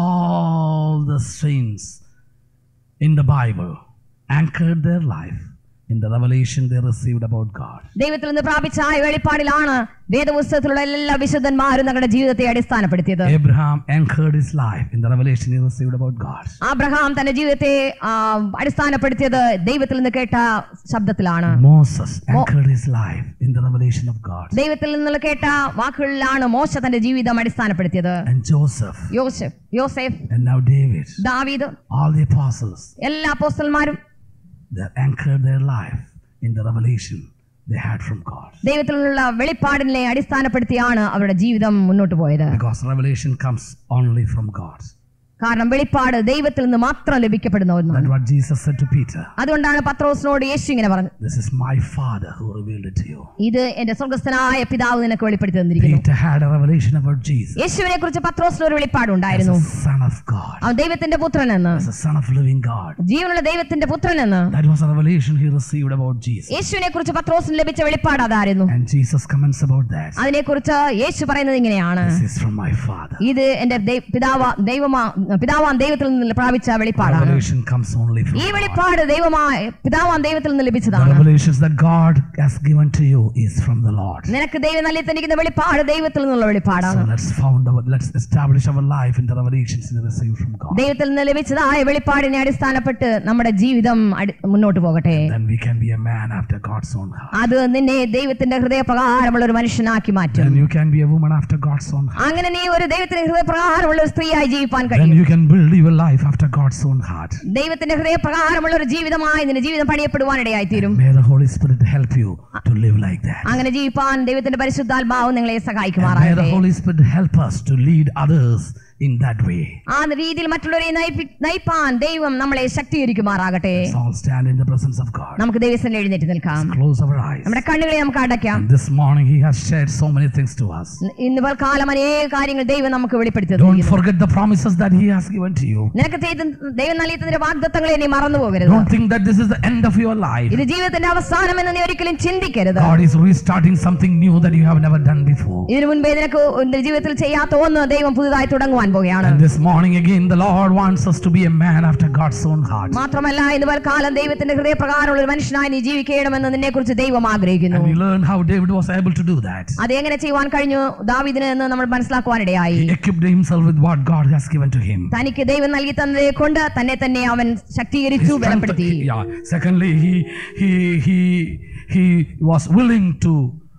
All the saints in the Bible anchored their life in the revelation they received about God. ദൈവത്തിൽ നിന്ന് പ്രാപിച്ച ആ വെളിപ്പാടിലാണ് വേദപുസ്തകത്തിലുള്ള എല്ലാ വിശുദ്ധന്മാരും തങ്ങളുടെ ജീവിതത്തെ അടിസ്ഥാനപ്പെടുത്തിയത് Abraham anchored his life in the revelation he received about God. Abraham തന്റെ ജീവിതത്തെ ആ, അടിസ്ഥാനപ്പെടുത്തിയത് ദൈവത്തിൽ നിന്ന് കേട്ട ശബ്ദത്തിലാണ് Moses anchored his life in the revelation of God. ദൈവത്തിൽ നിന്നുള്ള കേട്ട വാക്കുകളിലാണ് മോശ തന്റെ ജീവിതം അടിസ്ഥാനപ്പെടുത്തിയത് And Joseph Yosef Yosef and now David, ദാവീദ് all the apostles, എല്ലാ അപ്പോസ്തലന്മാരും they anchored their life in the revelation they had from God. ദൈവത്തിൽ നിന്നുള്ള വെളിപ്പാടിനെ അടിസ്ഥാനപ്പെടുത്തിയാണ് അവരുടെ ജീവിതം മുന്നോട്ട് പോയത് Because revelation comes only from God. കാരണം വെളിപ്പാട് ദൈവത്തിൽ നിന്ന് മാത്രം ലഭിക്കപ്പെടുന്ന ഒന്നാണ് That's what Jesus said to Peter. അതുകൊണ്ടാണ് പത്രോസിനോട് യേശു ഇങ്ങനെ പറഞ്ഞത് This is my Father who revealed it to you. ഇത് എന്റെ സ്വർഗസ്ഥനായ പിതാവ് നിനക്ക് വെളിപ്പെടുത്തി തന്നിരിക്കുന്നു Peter had a revelation about Jesus യേശുവിനെ കുറിച്ച് പത്രോസിന് ഒരു as വെളിപ്പാടുണ്ടായിരുന്നു a Son of God, അവൻ ദൈവത്തിന്റെ പുത്രനെന്ന് as a Son of living God. ജീവനുള്ള ദൈവത്തിന്റെ പുത്രനെന്ന് That was a revelation he received about Jesus. യേശുവിനെ കുറിച്ച് പത്രോസിന് ലഭിച്ച വെളിപ്പാട് അതായിരുന്നു And Jesus comments about that. അതിനെക്കുറിച്ച് യേശു പറയുന്നത് ഇങ്ങനെയാണ് This is from my Father. ഇത് എന്റെ ദൈ- പിതാവാ ദൈവമാ പിതാവാൻ ദൈവത്തിൽ നിന്ന് പ്രാപിച്ച വെളിപ്പാടാണ് Revelation comes only from ഈ God. വെളിപ്പാട് ദൈവമായ പിതാവാൻ ദൈവത്തിൽ നിന്ന് The ലഭിച്ചതാണ് revelations that God has given to you is from the Lord. നിനക്ക് ദൈവം നൽകി തന്നിരിക്കുന്ന വെളിപ്പാട് ദൈവത്തിൽ നിന്നുള്ള So വെളിപ്പാടാണ് let's found our, let's establish our life in the revelations we receive from God. ദൈവത്തിൽ നിന്ന് ലഭിച്ചതായ വെളിപ്പാടിനെ അടിസ്ഥാനപ്പെട്ട് നമ്മുടെ ജീവിതം അടി- മുന്നോട്ട് പോകട്ടെ Then we can be a man after God's own heart. അത് നിന്നെ ദൈവത്തിന്റെ ഹൃദയപ്രകാരമുള്ള ഒരു മനുഷ്യനാക്കി മാറ്റും Then you can be a woman after God's own heart. അങ്ങനെ നീ ഒരു ദൈവത്തിന്റെ ഹൃദയപ്രകാരമുള്ള ഒരു സ്ത്രീയായി ജീവിപ്പാൻ Then കഴിയും you can build your life after God's own heart. ദൈവത്തിന്റെ ഹൃദയപ്രകാരമുള്ള ഒരു ജീവിതമായി നിന്റെ ജീവിതം പണിയപ്പെടുവാനിടയായി തീരും May the Holy Spirit help you to live like that. അങ്ങനെ ജീവിപ്പാൻ ദൈവത്തിന്റെ പരിശുദ്ധാത്മാവ് നിങ്ങളെ And may the സഹായിക്കുമാറാകട്ടെ Holy Spirit help us to lead others in that way. ആ രീതിയിൽ മറ്റുള്ളവരെ നയിപ്പി- നയിപ്പാൻ ദൈവം നമ്മളെ ശക്തീകരിക്കുമാറാകട്ടെ Let's all stand in the presence of God. നമുക്ക് ദൈവത്തിൽ എഴുന്നേറ്റ് നിൽക്കാം Close our eyes. നമ്മുടെ കണ്ണുകളെ നമുക്ക് അടയ്ക്കാം And this morning He has shared so many things to us. ഇന്ന് കാലം അനേക കാര്യങ്ങൾ ദൈവം നമുക്ക് വെളിപ്പെടുത്തി Don't തന്നിരിക്കുന്നു. forget the promises that He has given to you. നിനക്ക് ചെയ്ത- ദൈവം നൽകിയതിന്റെ വാഗ്ദത്തങ്ങളെ നീ മറന്നു പോകരുത് Don't think that this is the end of your life. ഇത് ജീവിതത്തിന്റെ അവസാനം എന്ന് നീ ഒരിക്കലും ചിന്തിക്കരുത് God is restarting something new that you have never done before. ഇതിനു മുൻപേ നിനക്ക് നിന്റെ ജീവിതത്തിൽ ചെയ്യാത്ത ഒന്ന് ദൈവം പുതുതായി തുടങ്ങുവാൻ പോകുകയാണ് And this morning again, the Lord wants us to be a man after God's own heart. മാത്രമല്ല ഇന്ന് കാലം ദൈവത്തിന്റെ ഹൃദയപ്രകാരമുള്ള ഒരു മനുഷ്യനായി നീ ജീവിക്കണമെന്ന് നിന്നെ കുറിച്ച് ദൈവം ആഗ്രഹിക്കുന്നു And we learn how David was able to do that. അത് എങ്ങനെ ചെയ്യുവാൻ കഴിഞ്ഞു ദാവിദിന് എന്ന് നമ്മൾ മനസ്സിലാക്കുവാനിടയായി He equipped himself with what God has given to him. തനിക്ക് ദൈവം നൽകി തന്നതെ കൊണ്ട് തന്നെ തന്നെ അവൻ He ശക്തീകരിച്ചു strengthened- ബലപ്പെടുത്തി yeah. Secondly, he he he he was willing to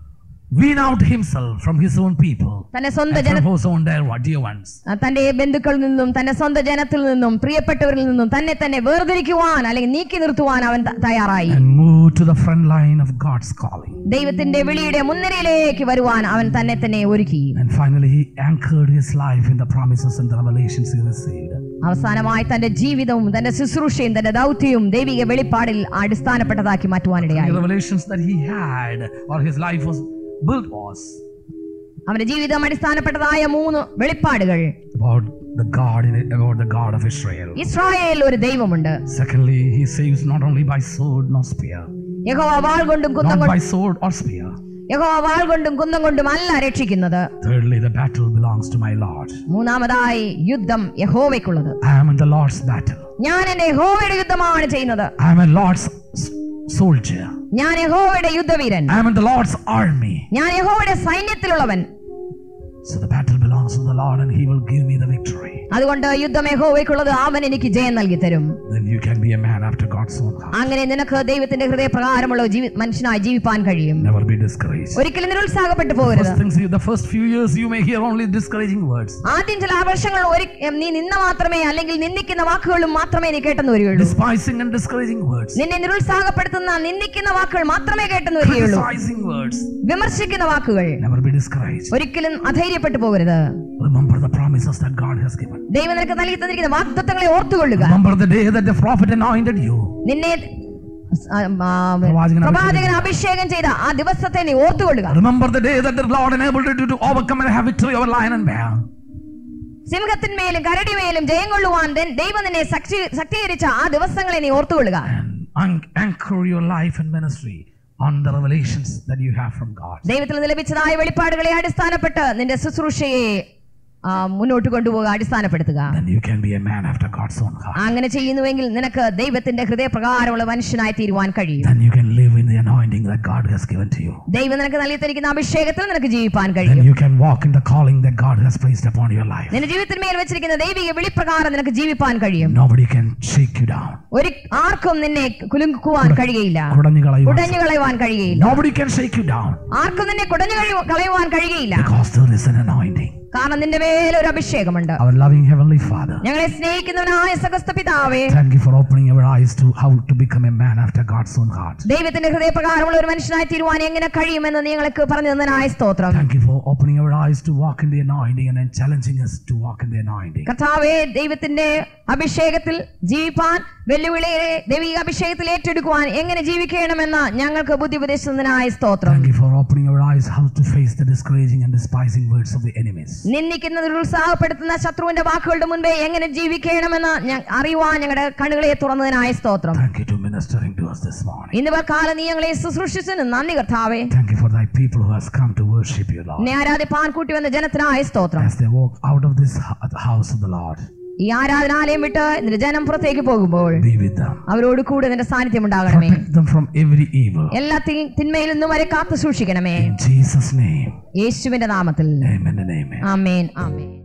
wean out himself from his own people തന്റെ സ്വന്തം and ജന from his own dear, dear ones. തന്റെ ബന്ധുക്കളിൽ നിന്നും തന്റെ സ്വന്തം ജനത്തിൽ നിന്നും പ്രിയപ്പെട്ടവരിൽ നിന്നും തന്നെ തന്നെ വേർതിരിക്കുവാൻ അല്ലെങ്കിൽ നീക്കി നിർത്തുവാൻ അവൻ ത- തയ്യാറായി and move to the front line of God's calling. ദൈവത്തിന്റെ വിളിയുടെ മുൻനിരയിലേക്ക് വരുവാൻ അവൻ തന്നെ തന്നെ ഒരുക്കി And finally, he anchored his life in the promises and the revelations he received. അവസാനമായി തന്റെ ജീവിതവും തന്റെ ശുശ്രൂഷയും തന്റെ ദൗത്യവും ദൈവിക വെളിപ്പാടിൽ അടിസ്ഥാനപ്പെട്ടതാക്കി The മാറ്റുവാനിടയായി revelations that he had or his life was built was അവന്റെ ജീവിതം അടിസ്ഥാനപ്പെട്ടതായ മൂന്ന് വെളിപ്പാടുകൾ about the God in it, about the God of Israel. Israel ഒരു ദൈവമുണ്ട് Secondly, he saves not only by sword nor spear, യഹോവ വാൾ കൊണ്ടും കുന്തം not കൊണ്ടും by sword or spear. യഹോവ വാൾ കൊണ്ടും കുന്തം കൊണ്ടും അല്ല രക്ഷിക്കുന്നത് Thirdly, the battle belongs to my Lord. മൂന്നാമതായി യുദ്ധം യഹോവയ്ക്കുള്ളത് I am in the Lord's battle. ഞാൻ എന്റെ യഹോവയുടെ യുദ്ധമാണ് ചെയ്യുന്നത് I am a Lord's s- soldier. ഞാൻ യഹോവയുടെ യുദ്ധവീരൻ I am in the Lord's army. ഞാൻ യഹോവയുടെ സൈന്യത്തിലുള്ളവൻ So the battle belongs to the Lord and he will give me the victory. അതുകൊണ്ട് യുദ്ധം യഹോവയ്ക്കുള്ളത് അവൻ എനിക്ക് ജയം നൽകി തരും Then you can be a man after God's own heart. അങ്ങനെ നിനക്ക് ദൈവത്തിന്റെ ഹൃദയപ്രകാരമുള്ള ജീവി മനുഷ്യനായി ജീവിപ്പാൻ കഴിയും Never be discouraged. ഒരിക്കലും നിരുത്സാഹപ്പെട്ടു പോകരുത് First things, you- the first few years you may hear only discouraging words. ആദ്യം ചില വർഷങ്ങൾ ഒരു നീ നിന്ന മാത്രമേ അല്ലെങ്കിൽ നിന്ദിക്കുന്ന വാക്കുകളും മാത്രമേ നീ കേട്ടെന്ന് വരികയുള്ളൂ Despising and discouraging words. നിന്നെ നിരുത്സാഹപ്പെടുത്തുന്ന നിന്ദിക്കുന്ന വാക്കുകൾ മാത്രമേ കേട്ടെന്ന് വരികയുള്ളൂ Criticizing words. വിമർശിക്കുന്ന വാക്കുകൾ Never be discouraged. ഒരിക്കലും അധൈര്യപ്പെട്ടു പോകരുത് Remember the promises that God has given. ദൈവം നിനക്ക് നൽകി തന്നിരിക്കുന്ന വാഗ്ദത്തങ്ങളെ ഓർത്തുകൊള്ളുക Remember the day that the prophet anointed you. നിന്നെ ആ, ആ, പ്രവാചകനെ പ്രവാചകൻ അഭിഷേകം ചെയ്ത ആ ദിവസത്തെ നീ ഓർത്തുകൊള്ളുക Remember the day that the Lord enabled you to overcome and have victory over lion and bear. സിംഹത്തിന്മേലും കരടിമേലും ജയം കൊള്ളുവാൻ ദൻ- ദൈവം നിന്നെ ശക്തി- ശക്തീകരിച്ച ആ ദിവസങ്ങളെ നീ ഓർത്തുകൊള്ളുക And an- anchor your life and ministry on the revelations that you have from God. ദൈവത്തിൽ നിന്ന് ലഭിച്ചതായ വെളിപ്പാടുകളെ അടിസ്ഥാനപ്പെട്ട് നിന്റെ ശുശ്രൂഷയെ ആ, മുന്നോട്ട് കൊണ്ടുപോകുക അടിസ്ഥാനപ്പെടുത്തുക Then you can be a man after God's own heart. അങ്ങനെ ചെയ്യുന്നുവെങ്കിൽ നിനക്ക് ദൈവത്തിന്റെ ഹൃദയപ്രകാരമുള്ള മനുഷ്യനായി തീരുവാൻ കഴിയും Then you can live in the anointing that God has given to you. ദൈവം നിനക്ക് നൽകി തരിക്കുന്ന അഭിഷേകത്തിൽ നിനക്ക് ജീവിപ്പാൻ Then കഴിയും you can walk in the calling that God has placed upon your life. നിന്റെ ജീവിതത്തിന്മേൽ വെച്ചിരിക്കുന്ന ദൈവിക വിളിപ്രകാരം നിനക്ക് ജീവിപ്പാൻ കഴിയും Nobody can shake you down. ഒരു ആർക്കും നിന്നെ കുലുക്കുവാൻ കഴിയുകയില്ല കുടഞ്ഞു കളയുവാൻ. കുടഞ്ഞു കളയുവാൻ കഴിയുകയില്ല Nobody can shake you down ആർക്കും നിന്നെ കുടഞ്ഞു കഴി- കളയുവാൻ കഴിയുകയില്ല because there is an anointing. കാരണം നിന്റെ മേൽ ഒരു അഭിഷേകമുണ്ട് Our loving Heavenly Father, ഞങ്ങളെ സ്നേഹിക്കുന്നവനായ സകസ്ത പിതാവേ thank you for opening our eyes to how to become a man after God's own heart. ദൈവത്തിന്റെ ഹൃദയപ്രകാരമുള്ള ഒരു മനുഷ്യനായി തീരുവാൻ എങ്ങനെ കഴിയുമെന്ന് നീ ഞങ്ങൾക്ക് പറഞ്ഞു തന്നതിനായ സ്തോത്രം Thank you for opening our eyes to walk in the anointing and then challenging us to walk in the anointing. കർത്താവെ ദൈവത്തിന്റെ അഭിഷേകത്തിൽ ജീവിപ്പാൻ വെല്ലുവിളിയെ ദൈവിക അഭിഷേകത്തിൽ ഏറ്റെടുക്കുവാൻ എങ്ങനെ ജീവിക്കണമെന്ന് ഞങ്ങൾക്ക് ബുദ്ധി ഉപദേശിച്ചതിനായ സ്തോത്രം Thank you for opening our eyes how to face the discouraging and despising words of the enemies. നിന്ദിക്കുന്നതിൽ ഉത്സാഹപ്പെടുത്തുന്ന ശത്രുവിന്റെ വാക്കുകളുടെ മുൻപേ എങ്ങനെ ജീവിക്കണമെന്ന് ഞ- അറിയുവാൻ ഞങ്ങളുടെ കണ്ണുകളെ തുറന്നതിനായ സ്തോത്രം Thank you to ministering to us this morning. ഇന്ന് കാലം നീ ഞങ്ങളെ ശുശ്രൂഷിച്ചതിന് നന്ദി കർത്താവെ Thank you for thy people who has come to worship you, Lord. എന്നെ ആരാധിപ്പാൻ കൂട്ടി വന്ന ജനത്തിനായ സ്തോത്രം As they walk out of this hu- house of the Lord, ഈ ആരാധനാലയം വിട്ട് നിന്റെ ജനം പുറത്തേക്ക് പോകുമ്പോൾ be with them. അവരോട് കൂടെ നിന്റെ സാന്നിധ്യം ഉണ്ടാകണമേ Protect them from every evil. എല്ലാ തി- തിന്മയിൽ നിന്നും വരെ കാത്തു സൂക്ഷിക്കണമേ In Jesus' name, യേശുവിന്റെ നാമത്തിൽ amen and amen. Amen amen